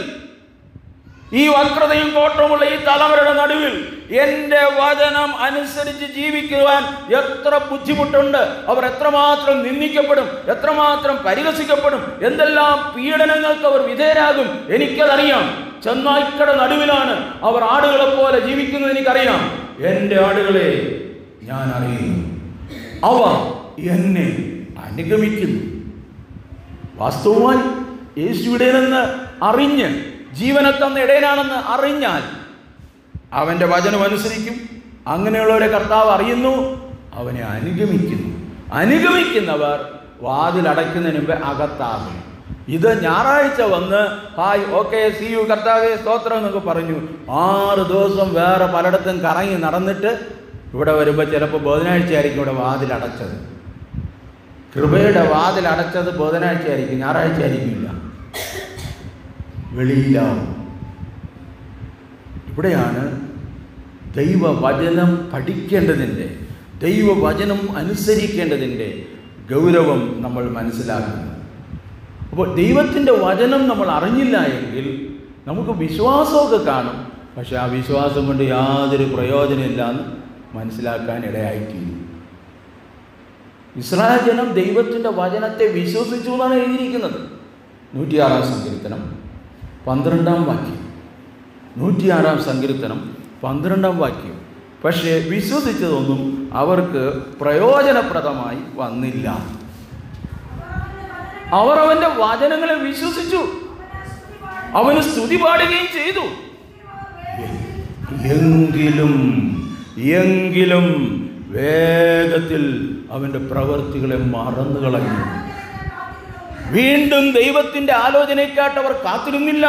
ഈ വക്രതയും കോട്ടമുള്ള ഈ തലമുറയുടെ നടുവിൽ എൻ്റെ വചനം അനുസരിച്ച് ജീവിക്കുവാൻ എത്ര ബുദ്ധിമുട്ടുണ്ട് അവർ എത്രമാത്രം നിന്ദിക്കപ്പെടും എത്രമാത്രം പരിഹസിക്കപ്പെടും എന്തെല്ലാം പീഡനങ്ങൾക്ക് അവർ വിധേയരാകും എനിക്കതറിയാം ചെന്നായ്ക്കയുടെ നടുവിലാണ് അവർ ആടുകളെ പോലെ ജീവിക്കുന്നത് എനിക്കറിയാം എൻ്റെ ആടുകളെ ഞാൻ അറിയുന്നു അവ എന്നെ അനുഗമിക്കുന്നു വാസ്തവമായി യേശുവിടെ നിന്ന് അറിഞ്ഞ് ജീവനെ തന്ന ഇടയനാണെന്ന് അറിഞ്ഞാൽ അവൻ്റെ വചനം അനുസരിക്കും അങ്ങനെയുള്ളവരെ കർത്താവ് അറിയുന്നു അവനെ അനുഗമിക്കുന്നു അനുഗമിക്കുന്നവർ വാതിലടയ്ക്കുന്നതിന് മുമ്പ് അകത്താകും ഇത് ഞായറാഴ്ച വന്ന് ഹായ് ഓക്കെ സി യു കർത്താവെ സ്തോത്രം എന്നൊക്കെ പറഞ്ഞു ആറ് ദിവസം വേറെ പലയിടത്തും കറങ്ങി നടന്നിട്ട് ഇവിടെ വരുമ്പോൾ ചിലപ്പോൾ ബുധനാഴ്ച ആയിരിക്കും ഇവിടെ വാതിലടച്ചത് കൃപയുടെ വാതിൽ അടച്ചത് ബുധനാഴ്ച ആയിരിക്കും ഞായറാഴ്ച ആയിരിക്കില്ല വെളിയിലാവും ഇവിടെയാണ് ദൈവവചനം പഠിക്കേണ്ടതിൻ്റെ ദൈവവചനം അനുസരിക്കേണ്ടതിൻ്റെ ഗൗരവം നമ്മൾ മനസ്സിലാക്കുന്നത് അപ്പോൾ ദൈവത്തിൻ്റെ വചനം നമ്മൾ അറിഞ്ഞില്ല എങ്കിൽ നമുക്ക് വിശ്വാസമൊക്കെ കാണും പക്ഷെ ആ വിശ്വാസം കൊണ്ട് യാതൊരു പ്രയോജനമില്ല എന്ന് മനസ്സിലാക്കാൻ ഇടയായിത്തീരും ഇസ്രായേൽ ജനം ദൈവത്തിൻ്റെ വചനത്തെ വിശ്വസിച്ചു എന്നാണ് എഴുതിയിരിക്കുന്നത് നൂറ്റിയാറാം സങ്കീർത്തനം പന്ത്രണ്ടാം വാക്യം നൂറ്റിയാറാം സങ്കീർത്തനം പന്ത്രണ്ടാം വാക്യം പക്ഷേ വിശ്വസിച്ചതൊന്നും അവർക്ക് പ്രയോജനപ്രദമായി വന്നില്ല അവർ അവൻ്റെ വചനങ്ങളെ വിശ്വസിച്ചു അവന് സ്തുതി പാടുകയും ചെയ്തു എങ്കിലും എങ്കിലും വേഗത്തിൽ അവൻ്റെ പ്രവർത്തികളെ മറന്നു കളഞ്ഞു വീണ്ടും ദൈവത്തിൻ്റെ ആലോചനയ്ക്കായിട്ട് അവർ കാത്തിരുന്നില്ല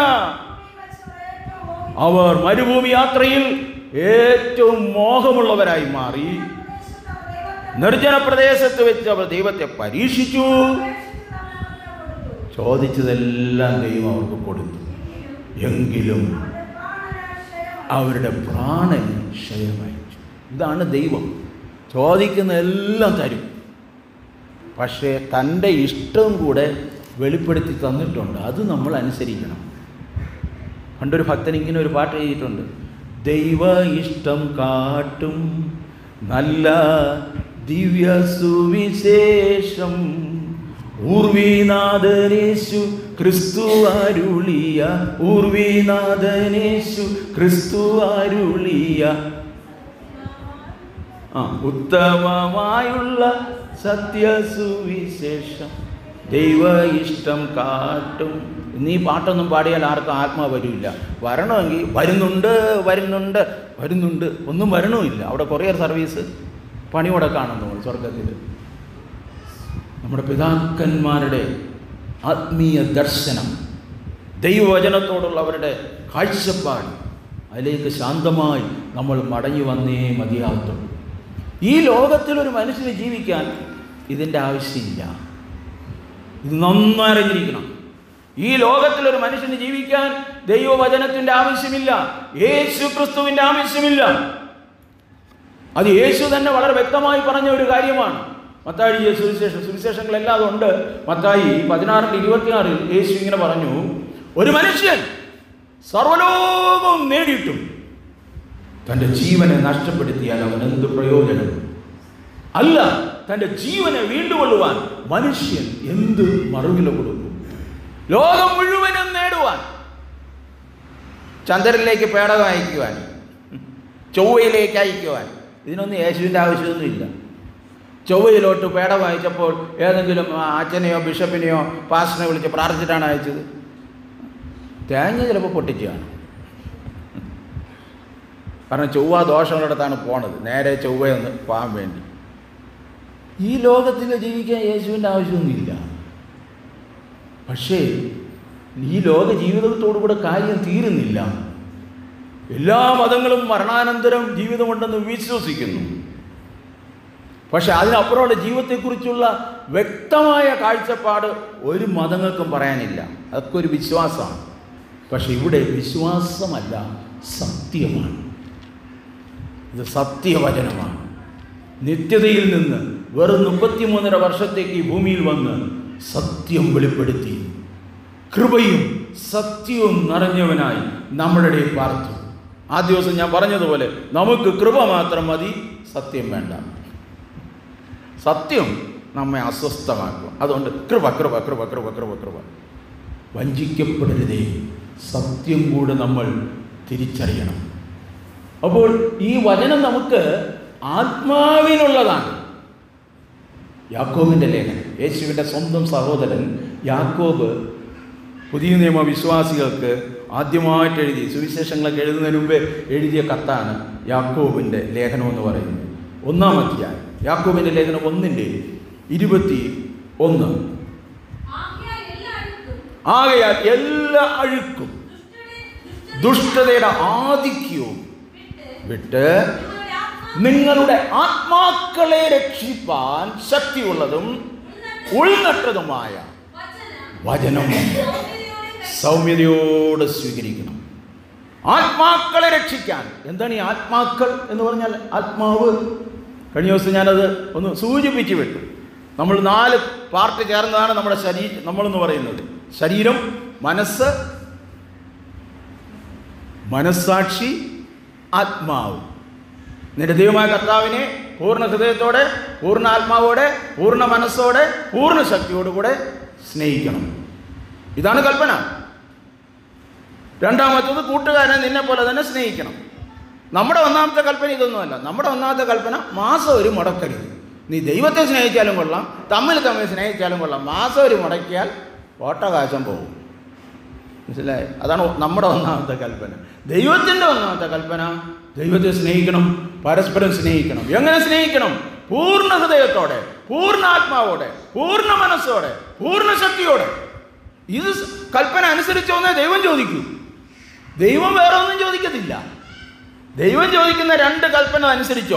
അവർ മരുഭൂമി യാത്രയിൽ ഏറ്റവും മോഹമുള്ളവരായി മാറി നിർജ്ജന പ്രദേശത്ത് വെച്ച് അവർ ദൈവത്തെ പരീക്ഷിച്ചു ചോദിച്ചതെല്ലാം ദൈവം അവർക്ക് കൊടുത്തു എങ്കിലും അവരുടെ പ്രാണൻ ക്ഷയമയച്ചു ഇതാണ് ദൈവം ചോദിക്കുന്നതെല്ലാം തരും പക്ഷേ തൻ്റെ ഇഷ്ടം കൂടെ വെളിപ്പെടുത്തി തന്നിട്ടുണ്ട് അത് നമ്മൾ അനുസരിക്കണം പണ്ടൊരു ഭക്തൻ ഇങ്ങനെ ഒരു പാട്ട് എഴുതിയിട്ടുണ്ട് ദൈവ ഇഷ്ടം കാട്ടും നല്ല ദിവ്യ സുവിശേഷം ഊർവീനാഥനേശു ക്രിസ്തു അരുളിയ ഊർവീനാഥനേശു ക്രിസ്തു അരുളിയ ആ ഉത്തമമായുള്ള സത്യസുവിശേഷം ദൈവ ഇഷ്ടം കാട്ടും നീ പാട്ടൊന്നും പാടിയാൽ ആർക്കും ആത്മാ വരില്ല വരണമെങ്കിൽ വരുന്നുണ്ട് വരുന്നുണ്ട് വരുന്നുണ്ട് ഒന്നും വരണമില്ല അവിടെ കൊറിയർ സർവീസ് പണിയോടെ കാണുന്നു സ്വർഗത്തിൽ നമ്മുടെ പിതാക്കന്മാരുടെ ആത്മീയ ദർശനം ദൈവവചനത്തോടുള്ള അവരുടെ കാഴ്ചപ്പാട് അതിലേക്ക് ശാന്തമായി നമ്മൾ മടങ്ങി വന്നേ മതിയാകത്തുള്ളൂ ഈ ലോകത്തിൽ ഒരു മനുഷ്യന് ജീവിക്കാൻ ഇതിൻ്റെ ആവശ്യമില്ല ഇത് നന്നായി അറിഞ്ഞിരിക്കണം ഈ ലോകത്തിൽ ഒരു മനുഷ്യന് ജീവിക്കാൻ ദൈവവചനത്തിൻ്റെ ആവശ്യമില്ല യേശു ക്രിസ്തുവിൻ്റെ ആവശ്യമില്ല അത് യേശു തന്നെ വളരെ വ്യക്തമായി പറഞ്ഞ ഒരു കാര്യമാണ് മത്തായി സുവിശേഷം സുവിശേഷങ്ങളെല്ലാം അതുണ്ട് മത്തായി പതിനാറിൻ്റെ ഇരുപത്തിയാറിൽ യേശു ഇങ്ങനെ പറഞ്ഞു ഒരു മനുഷ്യൻ സർവലോകവും നേടിയിട്ടും തൻ്റെ ജീവനെ നഷ്ടപ്പെടുത്തിയാൽ അവൻ എന്ത് പ്രയോജനം അല്ല തൻ്റെ ജീവനെ വീണ്ടുകൊള്ളുവാൻ മനുഷ്യൻ എന്ത് മറുവില കൊടുക്കും ലോകം മുഴുവനും നേടുവാൻ ചന്ദ്രനിലേക്ക് പേടകം അയക്കുവാൻ ചൊവ്വയിലേക്ക് അയക്കുവാൻ ഇതിനൊന്നും യേശുവിൻ്റെ ആവശ്യമൊന്നുമില്ല ചൊവ്വയിലോട്ട് പേടകം അയച്ചപ്പോൾ ഏതെങ്കിലും ആ, അച്ഛനെയോ ബിഷപ്പിനെയോ പാസ്റ്ററിനെ വിളിച്ച് പ്രാർത്ഥിച്ചിട്ടാണ് അയച്ചത് തേങ്ങ ചിലപ്പോൾ പൊട്ടിച്ചാണ് കാരണം ചൊവ്വ ദോഷമുള്ളിടത്താണ് പോണത് നേരെ ചൊവ്വയൊന്ന് പോകാൻ വേണ്ടി ഈ ലോകത്തിൽ ജീവിക്കാൻ യേശുവിൻ്റെ ആവശ്യമൊന്നുമില്ല പക്ഷേ ഈ ലോക ജീവിതത്തോടുകൂടെ കാര്യം തീരുന്നില്ല എല്ലാ മതങ്ങളും മരണാനന്തരം ജീവിതമുണ്ടെന്ന് വിശ്വസിക്കുന്നു പക്ഷെ അതിനപ്പുറമുള്ള ജീവിതത്തെക്കുറിച്ചുള്ള വ്യക്തമായ കാഴ്ചപ്പാട് ഒരു മതങ്ങൾക്കും പറയാനില്ല അതൊക്കെ ഒരു വിശ്വാസമാണ് പക്ഷെ ഇവിടെ വിശ്വാസമല്ല സത്യമാണ് ഇത് സത്യവചനമാണ് നിത്യതയിൽ നിന്ന് വെറും മുപ്പത്തിമൂന്നര വർഷത്തേക്ക് ഈ ഭൂമിയിൽ വന്ന് സത്യം വെളിപ്പെടുത്തി കൃപയും സത്യവും നിറഞ്ഞവനായി നമ്മുടെ ഇടയിൽ പാർത്തു ആ ദിവസം ഞാൻ പറഞ്ഞതുപോലെ നമുക്ക് കൃപ മാത്രം മതി സത്യം വേണ്ട സത്യം നമ്മെ അസ്വസ്ഥമാക്കും അതുകൊണ്ട് കൃപ കൃപ കൃപ കൃപ കൃപ കൃപ വഞ്ചിക്കപ്പെടരുതേ സത്യം കൂടെ നമ്മൾ തിരിച്ചറിയണം അപ്പോൾ ഈ വചനം നമുക്ക് ആത്മാവിനുള്ളതാണ് യാക്കോബിൻ്റെ ലേഖനം യേശുവിൻ്റെ സ്വന്തം സഹോദരൻ യാക്കോബ് പുതിയ നിയമ വിശ്വാസികൾക്ക് ആദ്യമായിട്ട് എഴുതി സുവിശേഷങ്ങളൊക്കെ എഴുതുന്നതിന് മുമ്പേ എഴുതിയ കത്താണ് യാക്കോബിൻ്റെ ലേഖനം എന്ന് പറയുന്നത് ഒന്നാം അധ്യായം യാക്കോബിൻ്റെ ലേഖനം ഒന്നിൻ്റെ ഇരുപത്തി ഒന്ന് ആകയാൽ എല്ലാ അഴുക്കും ആകയാൽ എല്ലാ അഴുക്കും ദുഷ്ടനെ- ദുഷ്ടനെ ദുഷ്ടതയുടെ ആധിക്യവും വിട്ട് വിട്ട് നിങ്ങളുടെ നിങ്ങളുടെ ആത്മാ ആത്മാക്കളെ രക്ഷിപ്പാൻ ശക്തിയുള്ളതും ഉൾനട്ടതുമായ വചനം വചനം സൗമ്യതയോടെ സൗമ്യതയോടെ സ്വീകരിക്കണം ആത്മാക്കളെ രക്ഷിക്കാൻ എന്താണ് ഈ ആത്മാക്കൾ എന്ന് പറഞ്ഞാൽ ആത്മാവ് കഴിഞ്ഞ ദിവസം ഞാനത് ഒന്ന് സൂചിപ്പിച്ചു വിട്ടു നമ്മൾ നാല് പാർട്ട് ചേർന്നതാണ് നമ്മുടെ ശരീരം നമ്മളെന്ന് പറയുന്നത് ശരീരം മനസ്സ് മനസ്സാക്ഷി ആത്മാവ് നിന്റെ ദൈവമായ കർത്താവിനെ പൂർണ്ണ ഹൃദയത്തോടെ പൂർണ്ണ ആത്മാവോടെ പൂർണ്ണ മനസ്സോടെ പൂർണ്ണ ശക്തിയോടുകൂടെ സ്നേഹിക്കണം ഇതാണ് കൽപ്പന രണ്ടാമത്തത് കൂട്ടുകാരനെ നിന്നെ പോലെ തന്നെ സ്നേഹിക്കണം നമ്മുടെ ഒന്നാമത്തെ കൽപ്പന ഇതൊന്നുമല്ല നമ്മുടെ ഒന്നാമത്തെ കൽപ്പന മാസം ഒരു മുടക്കരുത് നീ ദൈവത്തെ സ്നേഹിച്ചാലും കൊള്ളാം തമ്മിൽ തമ്മിൽ സ്നേഹിച്ചാലും കൊള്ളാം മാസം ഒരു മുടക്കിയാൽ ഓട്ടകാശം പോകും മനസ്സിലായി അതാണ് നമ്മുടെ ഒന്നാമത്തെ കൽപ്പന ദൈവത്തിൻ്റെ ഒന്നാമത്തെ കൽപ്പന ദൈവത്തെ സ്നേഹിക്കണം പരസ്പരം സ്നേഹിക്കണം എങ്ങനെ സ്നേഹിക്കണം പൂർണ്ണ ഹൃദയത്തോടെ പൂർണ്ണ ആത്മാവോടെ പൂർണ്ണ മനസ്സോടെ പൂർണ്ണ ശക്തിയോടെ ഇത് സ് കൽപ്പന അനുസരിച്ചോന്നേ ദൈവം ചോദിക്കൂ ദൈവം വേറെ ഒന്നും ചോദിക്കത്തില്ല ദൈവം ചോദിക്കുന്ന രണ്ട് കൽപ്പന അനുസരിച്ചോ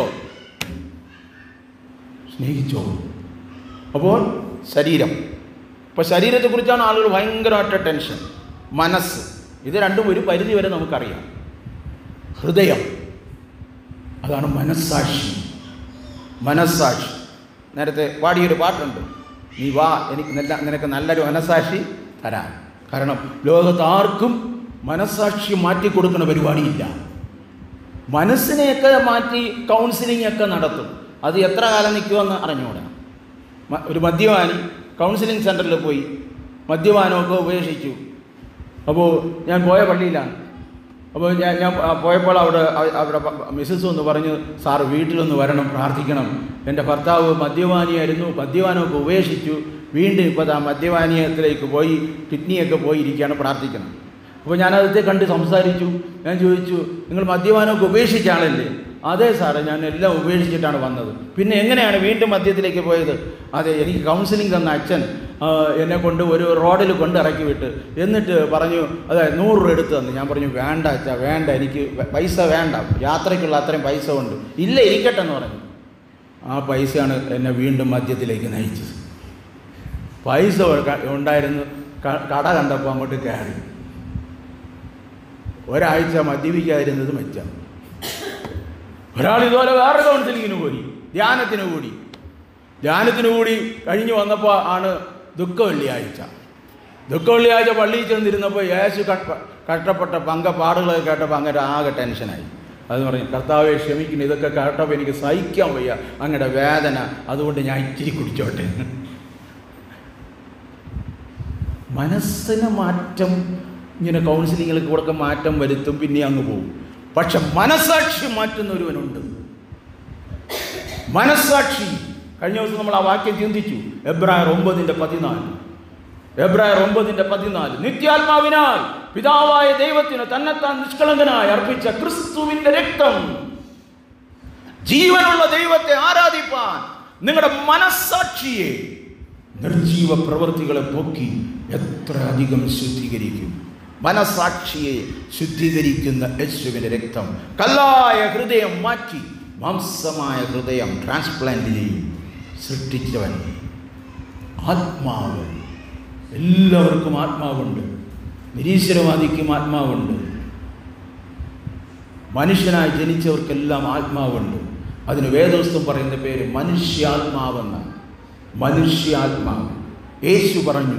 സ്നേഹിച്ചോ അപ്പോൾ ശരീരം ഇപ്പോൾ ശരീരത്തെക്കുറിച്ചാണ് ആളുകൾ ഭയങ്കരമായിട്ട് ടെൻഷൻ മനസ്സ് ഇത് രണ്ടും ഒരു പരിധി വരെ നമുക്കറിയാം ഹൃദയം അതാണ് മനസ്സാക്ഷി മനസ്സാക്ഷി നേരത്തെ പാടിയൊരു പാട്ടുണ്ട് നീ വാ എനിക്ക് നല്ല നിനക്ക് നല്ലൊരു മനസ്സാക്ഷി തരാം കാരണം ലോകത്ത് ആർക്കും മനസ്സാക്ഷി മാറ്റി കൊടുക്കുന്ന പരിപാടിയില്ല മനസ്സിനെയൊക്കെ മാറ്റി കൗൺസിലിംഗ് ഒക്കെ നടത്തും അത് എത്ര കാലം നിൽക്കുമെന്ന് അറിഞ്ഞുകൂടാ മ- ഒരു മദ്യപാനി കൗൺസിലിംഗ് സെൻറ്ററിൽ പോയി മദ്യപാനമൊക്കെ ഉപേക്ഷിച്ചു അപ്പോൾ ഞാൻ പോയ പള്ളിയിലാണ് അപ്പോൾ ഞാൻ ഞാൻ ആ, പോയപ്പോൾ അവിടെ അ- അവിടെ പ- മിസ്സസ് ഒന്ന് പറഞ്ഞു സാർ വീട്ടിലൊന്ന് വരണം പ്രാർത്ഥിക്കണം എൻ്റെ ഭർത്താവ് മദ്യപാനിയായിരുന്നു മദ്യപാനമൊക്കെ ഉപേക്ഷിച്ചു വീണ്ടും ഇപ്പോൾ ആ മദ്യപാനീയത്തിലേക്ക് പോയി കിഡ്നിയൊക്കെ പോയി ഇരിക്കുകയാണ് പ്രാർത്ഥിക്കണം അപ്പോൾ ഞാനതത്തെ കണ്ട് സംസാരിച്ചു ഞാൻ ചോദിച്ചു നിങ്ങൾ മദ്യപാനമൊക്കെ ഉപേക്ഷിച്ച ആളല്ലേ അതെ സാറേ ഞാൻ എല്ലാം ഉപേക്ഷിച്ചിട്ടാണ് വന്നത് പിന്നെ എങ്ങനെയാണ് വീണ്ടും മദ്യത്തിലേക്ക് പോയത് അതെ എനിക്ക് കൗൺസിലിംഗ് തന്ന അച്ഛൻ ആ, എന്നെ കൊണ്ട് ഒരു റോഡിൽ കൊണ്ട് ഇറക്കി വിട്ട് എന്നിട്ട് പറഞ്ഞു അതെ നൂറ് രൂപ എടുത്ത് തന്നു ഞാൻ പറഞ്ഞു വേണ്ട അച്ഛാ വേണ്ട എനിക്ക് വ- പൈസ വേണ്ട യാത്രയ്ക്കുള്ള അത്രയും പൈസ ഉണ്ട് ഇല്ല ഇരിക്കട്ടെ എന്ന് പറഞ്ഞു ആ പൈസയാണ് എന്നെ വീണ്ടും മദ്യത്തിലേക്ക് നയിച്ചത് പൈസ ക- ഉണ്ടായിരുന്നു ക- കട കണ്ടപ്പോൾ അങ്ങോട്ട് കയറി ഒരാഴ്ച മദ്യപിക്കാതിരുന്നത് മെച്ചം ഒരാൾ ഇതുപോലെ വേറെ കൗൺസിലിങ്ങിന് പോയി ധ്യാനത്തിന് കൂടി ധ്യാനത്തിന് കൂടി കഴിഞ്ഞു വന്നപ്പോൾ ആണ് ദുഃഖ വെള്ളിയാഴ്ച ദുഃഖ വെള്ളിയാഴ്ച പള്ളിയിൽ ചെന്നിരുന്നപ്പോൾ യേശു കട്ട- കഷ്ടപ്പെട്ട പങ്ക പാടുകളൊക്കെ കേട്ടപ്പോൾ അങ്ങനെ ആകെ ടെൻഷനായി അത് പറഞ്ഞു കർത്താവെ ക്ഷമിക്കുന്നു ഇതൊക്കെ കേട്ടപ്പോൾ എനിക്ക് സഹിക്കാൻ വയ്യ അങ്ങയുടെ വേദന അതുകൊണ്ട് ഞാൻ ഇച്ചിരി കുടിച്ചോട്ടെ മനസ്സിന് മാറ്റം ഇങ്ങനെ കൗൺസിലിങ്ങിലേക്ക് കൂടെ മാറ്റം വരുത്തും പിന്നെ അങ്ങ് പോകും പക്ഷെ മനസാക്ഷി മാറ്റുന്ന ഒരുവനുണ്ട് മനസാക്ഷി കഴിഞ്ഞ ദിവസം നമ്മൾ ആ വാക്യം ചിന്തിച്ചു എബ്രായർ ഒമ്പതിൻ്റെ പതിനാല് എബ്രായർ ഒമ്പതിൻ്റെ പതിനാല് നിത്യാത്മാവിനാൽ പിതാവായ ദൈവത്തിന് തന്നെത്താൻ നിഷ്കളങ്കനായി അർപ്പിച്ച ക്രിസ്തുവിന്റെ രക്തം ജീവനുള്ള ദൈവത്തെ ആരാധിപ്പാൻ നിങ്ങളുടെ മനസ്സാക്ഷിയെ നിർജീവ പ്രവൃത്തികളെ പൊക്കി എത്ര അധികം ശുദ്ധീകരിക്കും മനസാക്ഷിയെ ശുദ്ധീകരിക്കുന്ന യേശുവിൻ്റെ രക്തം കല്ലായ ഹൃദയം മാറ്റി മാംസമായ ഹൃദയം ട്രാൻസ്പ്ലാന്റ് ചെയ്യും സൃഷ്ടിച്ചവൻ ആത്മാവ് എല്ലാവർക്കും ആത്മാവുണ്ട് നിരീശ്വരവാദിക്കും ആത്മാവുണ്ട് മനുഷ്യനായി ജനിച്ചവർക്കെല്ലാം ആത്മാവുണ്ട് അതിന് വേദോസ്തം പറയുന്ന പേര് മനുഷ്യാത്മാവെന്നാണ് മനുഷ്യാത്മാവ് യേശു പറഞ്ഞു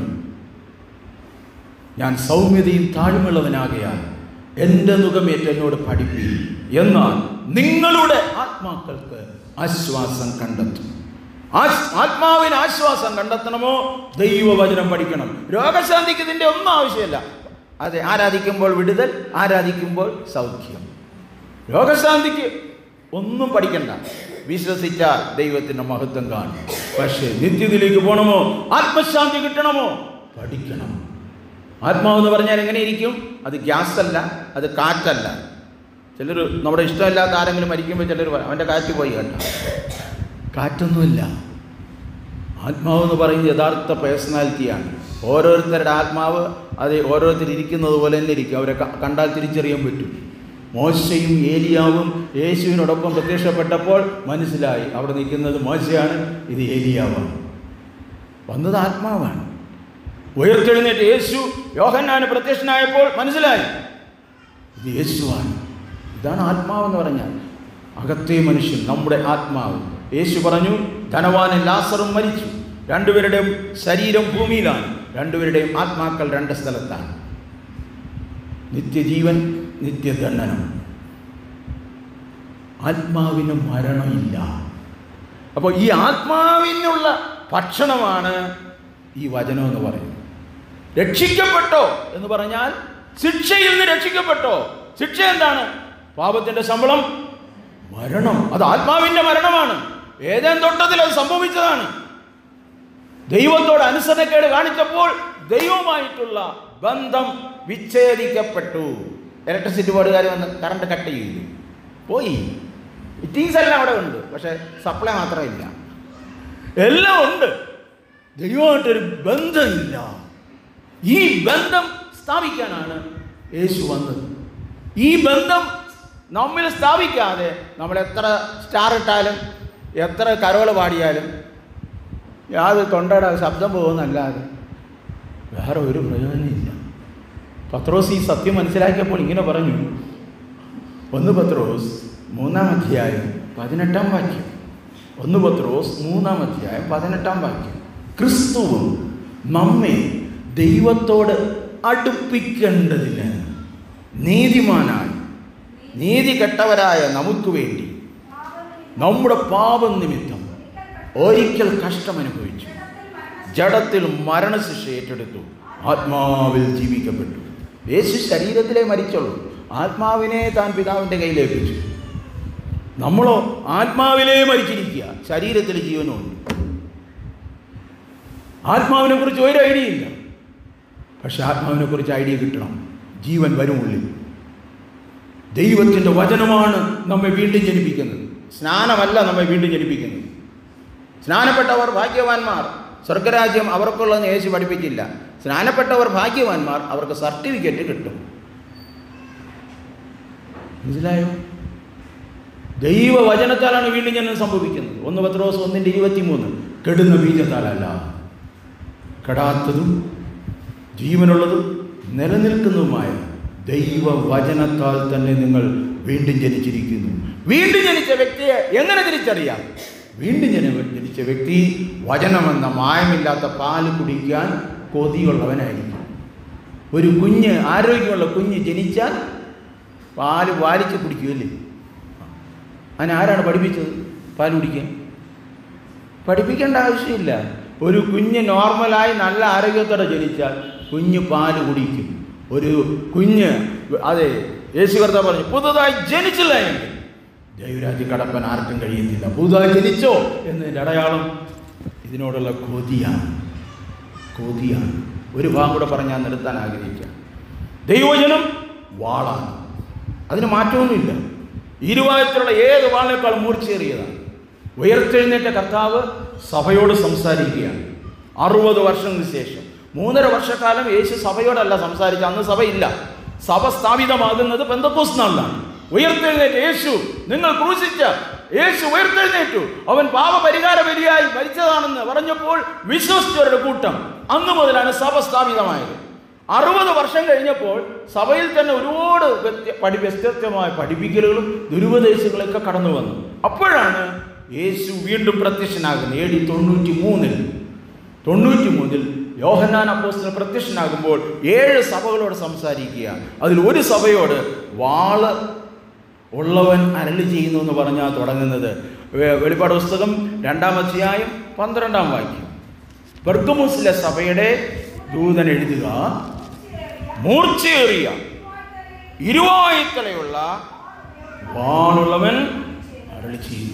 ഞാൻ സൗമ്യതയും താഴ്മയുള്ളവനാകയാൽ എൻ്റെ മുഖമേറ്റ് എന്നോട് പഠിപ്പി എന്നാൽ നിങ്ങളുടെ ആത്മാക്കൾക്ക് ആശ്വാസം കണ്ടെത്തും ആശ്- ആത്മാവിന് ആശ്വാസം കണ്ടെത്തണമോ ദൈവവചനം പഠിക്കണം രോഗശാന്തിക്ക് ഇതിൻ്റെ ഒന്നും ആവശ്യമില്ല അതെ ആരാധിക്കുമ്പോൾ വിടുതൽ ആരാധിക്കുമ്പോൾ സൗഖ്യം രോഗശാന്തിക്ക് ഒന്നും പഠിക്കണ്ട വിശ്വസിച്ചാൽ ദൈവത്തിൻ്റെ മഹത്വം കാണും പക്ഷേ നിത്യത്തിലേക്ക് പോകണമോ ആത്മശാന്തി കിട്ടണമോ പഠിക്കണം ആത്മാവെന്ന് പറഞ്ഞാൽ എങ്ങനെ ഇരിക്കും അത് ഗ്യാസ് അല്ല അത് കാറ്റല്ല ചിലർ നമ്മുടെ ഇഷ്ടമില്ലാത്ത ആരെങ്കിലും മരിക്കുമ്പോൾ ചിലർ പറയും അവൻ്റെ കാറ്റ് പോയി കേട്ടോ കാറ്റൊന്നുമില്ല ആത്മാവെന്ന് പറയുന്നത് യഥാർത്ഥ പേഴ്സണാലിറ്റിയാണ് ഓരോരുത്തരുടെ ആത്മാവ് അത് ഓരോരുത്തർ ഇരിക്കുന്നത് പോലെ തന്നെ ഇരിക്കും അവരെ ക- കണ്ടാൽ തിരിച്ചറിയാൻ പറ്റും മോശയും ഏലിയാവും യേശുവിനോടൊപ്പം പ്രത്യക്ഷപ്പെട്ടപ്പോൾ മനസ്സിലായി അവിടെ നിൽക്കുന്നത് മോശയാണ് ഇത് ഏലിയാവാണ് വന്നത് ആത്മാവാണ് ഉയർത്തെഴുന്നേറ്റ് യേശു യോഹന്നാന് പ്രത്യക്ഷനായപ്പോൾ മനസ്സിലായി ഇത് യേശുവാണ് ഇതാണ് ആത്മാവെന്ന് പറഞ്ഞാൽ അകത്തെ മനുഷ്യൻ നമ്മുടെ ആത്മാവ് യേശു പറഞ്ഞു ധനവാനും ലാസറും മരിച്ചു രണ്ടുപേരുടെയും ശരീരം ഭൂമിയിലാണ് രണ്ടുപേരുടെയും ആത്മാക്കൾ രണ്ട് സ്ഥലത്താണ് നിത്യജീവൻ നിത്യദണ്ഡനം ആത്മാവിന് മരണമില്ല അപ്പോൾ ഈ ആത്മാവിനുള്ള ഭക്ഷണമാണ് ഈ വചനം എന്ന് പറയുന്നത് രക്ഷിക്കപ്പെട്ടോ എന്ന് പറഞ്ഞാൽ ശിക്ഷയിൽ നിന്ന് രക്ഷിക്കപ്പെട്ടോ ശിക്ഷ എന്താണ് പാപത്തിന്റെ ശമ്പളം മരണം അത് ആത്മാവിന്റെ മരണമാണ് ഏതേൻ തൊട്ടത്തിൽ അത് സംഭവിച്ചതാണ് ദൈവത്തോട് അനുസരണക്കേട് കാണിച്ചപ്പോൾ ദൈവവുമായിട്ടുള്ള ബന്ധം വിച്ഛേദിക്കപ്പെട്ടു ഇലക്ട്രിസിറ്റി ബോർഡുകാർ വന്ന് കറണ്ട് കട്ട് ചെയ്തു പോയി ഫിറ്റിങ്സ് എല്ലാം അവിടെ ഉണ്ട് പക്ഷെ സപ്ലൈ മാത്രമില്ല എല്ലാം ഉണ്ട് ദൈവമായിട്ടൊരു ബന്ധമില്ല ഈ ബന്ധം സ്ഥാപിക്കാനാണ് യേശു വന്നത് ഈ ബന്ധം നമ്മിൽ സ്ഥാപിക്കാതെ നമ്മൾ എത്ര സ്റ്റാർ ഇട്ടാലും എത്ര കരോള പാടിയാലും യാതൊരു തൊണ്ടയുടെ ശബ്ദം പോകുന്നല്ലാതെ വേറെ ഒരു പ്രയോജനമില്ല പത്രോസ് ഈ സത്യം മനസ്സിലാക്കിയപ്പോൾ ഇങ്ങനെ പറഞ്ഞു ഒന്ന് പത്രോസ് മൂന്നാം അധ്യായം പതിനെട്ടാം വാക്യം ഒന്ന് പത്രോസ് മൂന്നാം അധ്യായം പതിനെട്ടാം വാക്യം ക്രിസ്തുവും നമ്മെ ദൈവത്തോട് അടുപ്പിക്കേണ്ടതിന് നീതിമാനായി നീതി കെട്ടവരായ നമുക്ക് വേണ്ടി നമ്മുടെ പാപം നിമിത്തം ഒരിക്കൽ കഷ്ടമനുഭവിച്ചു ജഡത്തിൽ മരണശിക്ഷ ഏറ്റെടുത്തു ആത്മാവിൽ ജീവിക്കപ്പെട്ടു യേശു ശരീരത്തിലേ മരിച്ചുള്ളൂ ആത്മാവിനെ താൻ പിതാവിൻ്റെ കയ്യിലേൽപ്പിച്ചു നമ്മളോ ആത്മാവിലേ മരിച്ചിരിക്കുക ശരീരത്തിൽ ജീവനുണ്ട് ആത്മാവിനെ കുറിച്ച് ഒരു ഐഡിയ ഇല്ല പക്ഷെ ആത്മാവിനെ കുറിച്ച് ഐഡിയ കിട്ടണം ജീവൻ വരും ഉള്ളിൽ ദൈവത്തിൻ്റെ വചനമാണ് നമ്മെ വീണ്ടും ജനിപ്പിക്കുന്നത് സ്നാനമല്ല നമ്മെ വീണ്ടും ജനിപ്പിക്കുന്നത് സ്നാനപ്പെട്ടവർ ഭാഗ്യവാന്മാർ സ്വർഗരാജ്യം അവർക്കുള്ളതെന്ന് യേശു പഠിപ്പിച്ചില്ല സ്നാനപ്പെട്ടവർ ഭാഗ്യവാന്മാർ അവർക്ക് സർട്ടിഫിക്കറ്റ് കിട്ടും മനസ്സിലായോ ദൈവവചനത്താലാണ് വീണ്ടും ജനനം സംഭവിക്കുന്നത് ഒന്ന് പത്ത് ദിവസം ഒന്നിൻ്റെ ഇരുപത്തിമൂന്ന് കെടുന്ന ബീജത്താലല്ല കെടാത്തതും ജീവനുള്ളതും നിലനിൽക്കുന്നതുമായ ദൈവവചനത്താൽ തന്നെ നിങ്ങൾ വീണ്ടും ജനിച്ചിരിക്കുന്നു വീണ്ടും ജനിച്ച വ്യക്തിയെ എങ്ങനെ തിരിച്ചറിയാം വീണ്ടും ജന ജനിച്ച വ്യക്തി വചനമെന്ന മായമില്ലാത്ത പാല് കുടിക്കാൻ കൊതിയുള്ളവനായിരിക്കും ഒരു കുഞ്ഞ് ആരോഗ്യമുള്ള കുഞ്ഞ് ജനിച്ചാൽ പാല് വാലിച്ച് കുടിക്കുമല്ലേ അതിന് ആരാണ് പഠിപ്പിച്ചത് പാല് കുടിക്കാൻ പഠിപ്പിക്കേണ്ട ആവശ്യമില്ല ഒരു കുഞ്ഞ് നോർമലായി നല്ല ആരോഗ്യത്തോടെ ജനിച്ചാൽ കുഞ്ഞ് പാല് കുടിക്കും ഒരു കുഞ്ഞ് അതെ യേശു കർത്താവ് പറഞ്ഞു പുതുതായി ജനിച്ചില്ല എങ്കിൽ ദൈവരാജ്യ കടപ്പൻ ആർക്കും കഴിയുന്നില്ല പുതുതായി ജനിച്ചോ എന്നതിൻ്റെ അടയാളം ഇതിനോടുള്ള കൊതിയാണ് കൊതിയാണ് ഒരു ഭാഗം കൂടെ പറഞ്ഞാൽ നിർത്താൻ ആഗ്രഹിക്കാം ദൈവജനം വാളാണ് അതിന് മാറ്റമൊന്നുമില്ല ഇരുവായത്തിലുള്ള ഏത് വാളിനേക്കാളും മൂർച്ചയേറിയതാണ് ഉയർത്തെഴുന്നേറ്റ കർത്താവ് സഭയോട് സംസാരിക്കുകയാണ് അറുപത് വർഷങ്ങൾക്ക് ശേഷം മൂന്നര വർഷക്കാലം യേശു സഭയോടല്ല സംസാരിച്ച അന്ന് സഭയില്ല സഭ സ്ഥാപിതമാകുന്നത് പെന്തക്കോസ് നാളിലാണ് ഉയർത്തെഴുന്നേറ്റ് യേശു നിങ്ങൾ ക്രൂശിച്ച യേശു ഉയർത്തെഴുന്നേറ്റു അവൻ പാപപരിഹാര ബലിയായി മരിച്ചതാണെന്ന് പറഞ്ഞപ്പോൾ വിശ്വസിച്ചവരുടെ കൂട്ടം അന്നു മുതലാണ് സഭ സ്ഥാപിതമായത് അറുപത് വർഷം കഴിഞ്ഞപ്പോൾ സഭയിൽ തന്നെ ഒരുപാട് വ്യത്യ പഠി വ്യത്യസ്തമായ പഠിപ്പിക്കലുകളും ദുരുപദേശങ്ങളൊക്കെ കടന്നു വന്നു അപ്പോഴാണ് യേശു വീണ്ടും പ്രത്യക്ഷനാകുന്നത് എ ഡി തൊണ്ണൂറ്റി മൂന്നിൽ തൊണ്ണൂറ്റി മൂന്നിൽ യോഹന്നാൻ അപ്പോസ്തലൻ പ്രത്യക്ഷനാകുമ്പോൾ ഏഴ് സഭകളോട് സംസാരിക്കുക അതിൽ ഒരു സഭയോട് വാള് ഉള്ളവൻ അരളി ചെയ്യുന്നു എന്ന് പറഞ്ഞാൽ തുടങ്ങുന്നത് വെ- വെളിപ്പാട് പുസ്തകം രണ്ടാം അധ്യായം പന്ത്രണ്ടാം വാക്യം ബർഗമൂസിലെ സഭയുടെ ദൂതൻ എഴുതുക മൂർച്ചയേറിയ ഇരുവായുത്തലയുള്ള വാളുള്ളവൻ അരളി ചെയ്യുന്നു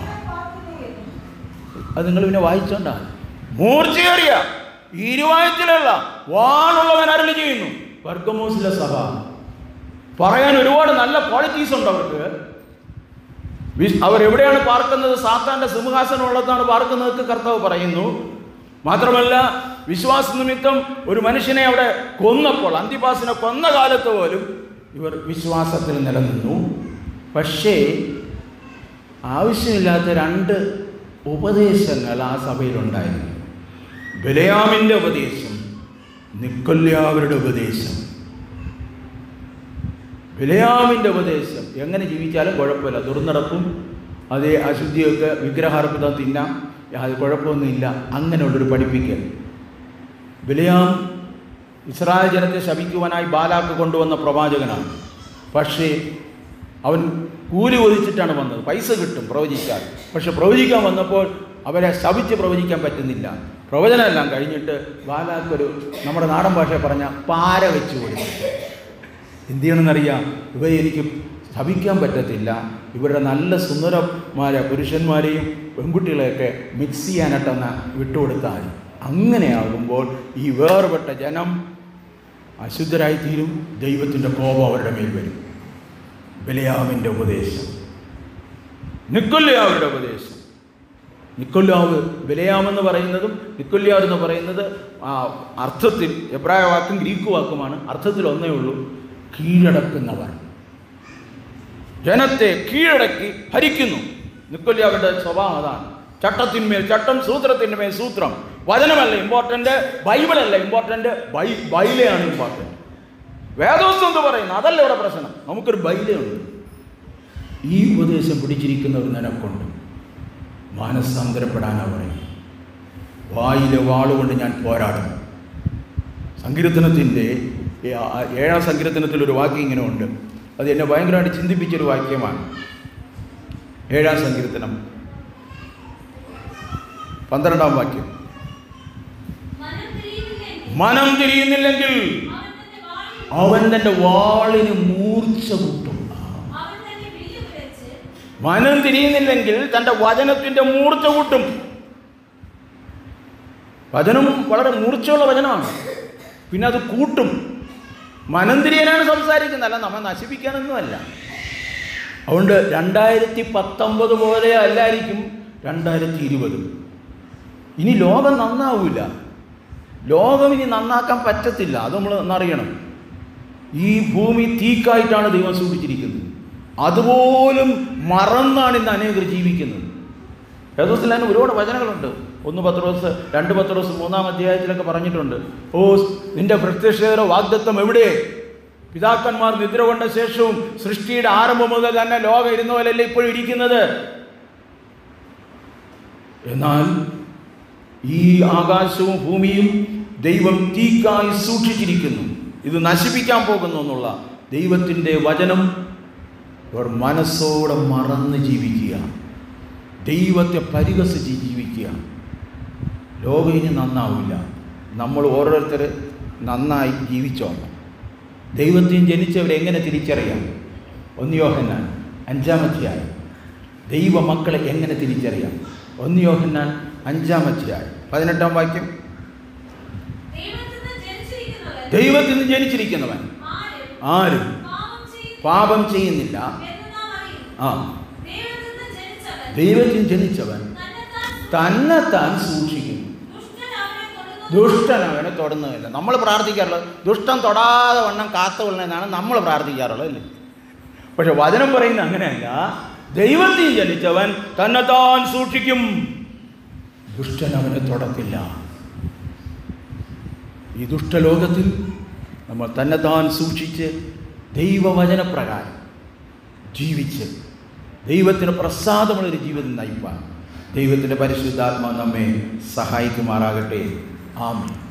അത് നിങ്ങൾ പിന്നെ വായിച്ചോണ്ടാണ് മൂർച്ചയേറിയ ഇരുവായത്തിലുള്ള വാളുള്ളവൻ അരളി ചെയ്യുന്നു ബർഗമൂസിലെ സഭ പറയാൻ ഒരുപാട് നല്ല ക്വാളിറ്റീസ് ഉണ്ട് അവർക്ക് വിശ്- അവർ എവിടെയാണ് പാർക്കുന്നത് സാത്താന്റെ സിംഹാസനം ഉള്ളതാണ് പാർക്കുന്നതൊക്കെ കർത്താവ് പറയുന്നു മാത്രമല്ല വിശ്വാസ നിമിത്തം ഒരു മനുഷ്യനെ അവിടെ കൊന്നപ്പോൾ അന്തിപാസിനെ കൊന്ന കാലത്ത് പോലും ഇവർ വിശ്വാസത്തിൽ നിലനിന്നു പക്ഷേ ആവശ്യമില്ലാത്ത രണ്ട് ഉപദേശങ്ങൾ ആ സഭയിലുണ്ടായിരുന്നു ബലയാമിൻ്റെ ഉപദേശം നിക്കൊല്യാവരുടെ ഉപദേശം ബിലയാമിൻ്റെ ഉപദേശം എങ്ങനെ ജീവിച്ചാലും കുഴപ്പമില്ല ദുർനടപ്പും അതേ അശുദ്ധിയൊക്കെ വിഗ്രഹാർപ്പിതം തിന്നാം അത് കുഴപ്പമൊന്നുമില്ല അങ്ങനെയുള്ളൊരു പഠിപ്പിക്കൽ ബിലയാം ഇസ്രായേൽ ജനത്തെ ശപിക്കുവാനായി ബാലാക്ക് കൊണ്ടുവന്ന പ്രവാചകനാണ് പക്ഷേ അവൻ കൂലി ഒതിച്ചിട്ടാണ് വന്നത് പൈസ കിട്ടും പ്രവചിക്കാൻ പക്ഷെ പ്രവചിക്കാൻ വന്നപ്പോൾ അവരെ ശപിച്ച് പ്രവചിക്കാൻ പറ്റുന്നില്ല പ്രവചനമെല്ലാം കഴിഞ്ഞിട്ട് ബാലാക്കൊരു നമ്മുടെ നാടൻ ഭാഷ പറഞ്ഞ പാര വെച്ച് കൊടുത്തു എന്ത് ചെയ്യണമെന്നറിയാം ഇവയെ എനിക്ക് ശപിക്കാൻ പറ്റത്തില്ല ഇവരുടെ നല്ല സുന്ദരന്മാരെ പുരുഷന്മാരെയും പെൺകുട്ടികളെയൊക്കെ മിക്സ് ചെയ്യാനായിട്ടൊന്ന് വിട്ടുകൊടുത്താൽ അങ്ങനെയാകുമ്പോൾ ഈ വേർപെട്ട ജനം അശുദ്ധരായിത്തീരും ദൈവത്തിൻ്റെ കോപം അവരുടെ മേൽ വരും ബലിയാവിൻ്റെ ഉപദേശം നിക്കൊല്യാവരുടെ ഉപദേശം നിക്കൊല്യാവ് ബലിയാമെന്ന് പറയുന്നതും നിക്കൊല്യാവ് എന്ന് പറയുന്നത് ആ അർത്ഥത്തിൽ എബ്രായ വാക്കും ഗ്രീക്ക് വാക്കുമാണ് അർത്ഥത്തിൽ ഒന്നേ ഉള്ളൂ കീഴടക്കുന്നവർ ജനത്തെ കീഴടക്കി ഭരിക്കുന്നു നിക്കൊല്യാവിൻ്റെ സ്വഭാവം അതാണ് ചട്ടത്തിന്മേൽ ചട്ടം സൂത്രത്തിൻ്റെ മേൽ സൂത്രം വചനമല്ല ഇമ്പോർട്ടൻ്റ് ബൈബിളല്ല ഇമ്പോർട്ടൻ്റ് ബൈ ബൈലയാണ് ഇമ്പോർട്ടൻ്റ് വേദോസം എന്ന് പറയുന്നു അതല്ല ഇവിടെ പ്രശ്നം നമുക്കൊരു ബൈലയുണ്ട് ഈ ഉപദേശം പിടിച്ചിരിക്കുന്നവർ നിനക്കുണ്ട് മാനസാന്തരപ്പെടാനാ പറയും വായിലെ വാളുകൊണ്ട് ഞാൻ പോരാടും സങ്കീർത്തനത്തിൻ്റെ ഏഴാം സങ്കീർത്തനത്തിൽ ഒരു വാക്യം ഇങ്ങനെ ഉണ്ട് അത് എന്നെ ഭയങ്കരമായിട്ട് ചിന്തിപ്പിച്ചൊരു വാക്യമാണ് ഏഴാം സങ്കീർത്തനം പന്ത്രണ്ടാം വാക്യം മനം തിരിയുന്നില്ലെങ്കിൽ മനം തിരിയുന്നില്ലെങ്കിൽ അവൻ തന്റെ വാളിൽ അവൻ തൻ്റെ വാളിന് മൂർച്ച കൂട്ടും അവൻ തന്നെ വില്ല് കുലച്ച് മനം തിരിയുന്നില്ലെങ്കിൽ തൻ്റെ വചനത്തിൻ്റെ മൂർച്ച കൂട്ടും വചനം വളരെ മൂർച്ചയുള്ള വചനമാണ് പിന്നെ അത് കൂട്ടും മനം തിരിയാനാണ് സംസാരിക്കുന്നത് അല്ല നമ്മെ നശിപ്പിക്കാനൊന്നുമല്ല അതുകൊണ്ട് രണ്ടായിരത്തി പത്തൊമ്പത് പോലെ അല്ലായിരിക്കും രണ്ടായിരത്തി ഇരുപത് ഇനി ലോകം നന്നാവില്ല ലോകം ഇനി നന്നാക്കാൻ പറ്റത്തില്ല അത് നമ്മൾ ഒന്നറിയണം ഈ ഭൂമി തീക്കായിട്ടാണ് ദൈവം സൂക്ഷിച്ചിരിക്കുന്നത് അതുപോലും മറന്നാണ് ഇന്ന് അനേകർ ജീവിക്കുന്നത് വേദോസിൽ തന്നെ ഒരുപാട് വചനങ്ങളുണ്ട് ഒന്ന് പത്രോസ് രണ്ട് പത്രോസ് മൂന്നാം അധ്യായത്തിലൊക്കെ പറഞ്ഞിട്ടുണ്ട് ഓ നിന്റെ പ്രത്യക്ഷതയുടെ വാഗ്ദത്വം എവിടെ പിതാക്കന്മാർ നിദ്ര കൊണ്ട ശേഷവും സൃഷ്ടിയുടെ ആരംഭം മുതൽ തന്നെ ലോകം ഇരുന്ന പോലെയല്ലേ ഇപ്പോഴും ഇരിക്കുന്നത് എന്നാൽ ഈ ആകാശവും ഭൂമിയും ദൈവം തീക്കായി സൂക്ഷിച്ചിരിക്കുന്നു ഇത് നശിപ്പിക്കാൻ പോകുന്നു എന്നുള്ള ദൈവത്തിൻ്റെ വചനം അവർ മനസ്സോടെ മറന്ന് ജീവിക്കുക ദൈവത്തെ പരിഹസിച്ച് ജീവിക്കുക ലോകം ഇനി നന്നാവില്ല നമ്മൾ ഓരോരുത്തർ നന്നായി ജീവിച്ചോണം ദൈവത്തെയും ജനിച്ചവരെ എങ്ങനെ തിരിച്ചറിയാം ഒന്ന് യോഹന്നാൻ അഞ്ചാമധ്യായം ദൈവ മക്കളെ എങ്ങനെ തിരിച്ചറിയാം ഒന്ന് യോഹന്നാൻ അഞ്ചാമധ്യായം പതിനെട്ടാം വാക്യം ദൈവത്തിൽ നിന്ന് ജനിച്ചിരിക്കുന്നവൻ ദൈവത്തിൽ നിന്ന് ജനിച്ചിരിക്കുന്നവൻ ആരും ആരും പാപം ചെയ്യുന്നില്ല പാപം ചെയ്യുന്നില്ല എന്ന് നാം അറിയുന്നു. ആ ദൈവത്തിൽ നിന്ന് ജനിച്ചവൻ ദൈവത്തിൽ ജനിച്ചവൻ തന്നെത്താൻ തന്നെത്താൻ സൂക്ഷിക്കുന്നു ദുഷ്ടൻ അവനെ തൊടുന്നു. ദുഷ്ടൻ അവനെ തൊടുന്നതില്ല നമ്മൾ പ്രാർത്ഥിക്കാറുള്ളത് ദുഷ്ടൻ തൊടാതെ വണ്ണം കാത്തുകൊള്ളണമെന്നാണ് നമ്മൾ പ്രാർത്ഥിക്കാറുള്ളത് അല്ലേ പക്ഷെ വചനം പറയുന്നത് അങ്ങനെയല്ല ദൈവത്തിൽ ജനിച്ചവൻ തന്നെത്താൻ സൂക്ഷിക്കും ദുഷ്ടൻ അവനെ തൊടത്തില്ല ഈ ദുഷ്ടലോകത്തിൽ നമ്മൾ തന്നെത്താൻ സൂക്ഷിച്ച് ദൈവവചനപ്രകാരം ജീവിച്ച് ദൈവത്തിന് പ്രസാദമുള്ളൊരു ജീവിതം നയിപ്പാൻ ദൈവത്തിൻ്റെ പരിശുദ്ധാത്മാ നമ്മെ സഹായിക്കുമാറാകട്ടെ ആമേൻ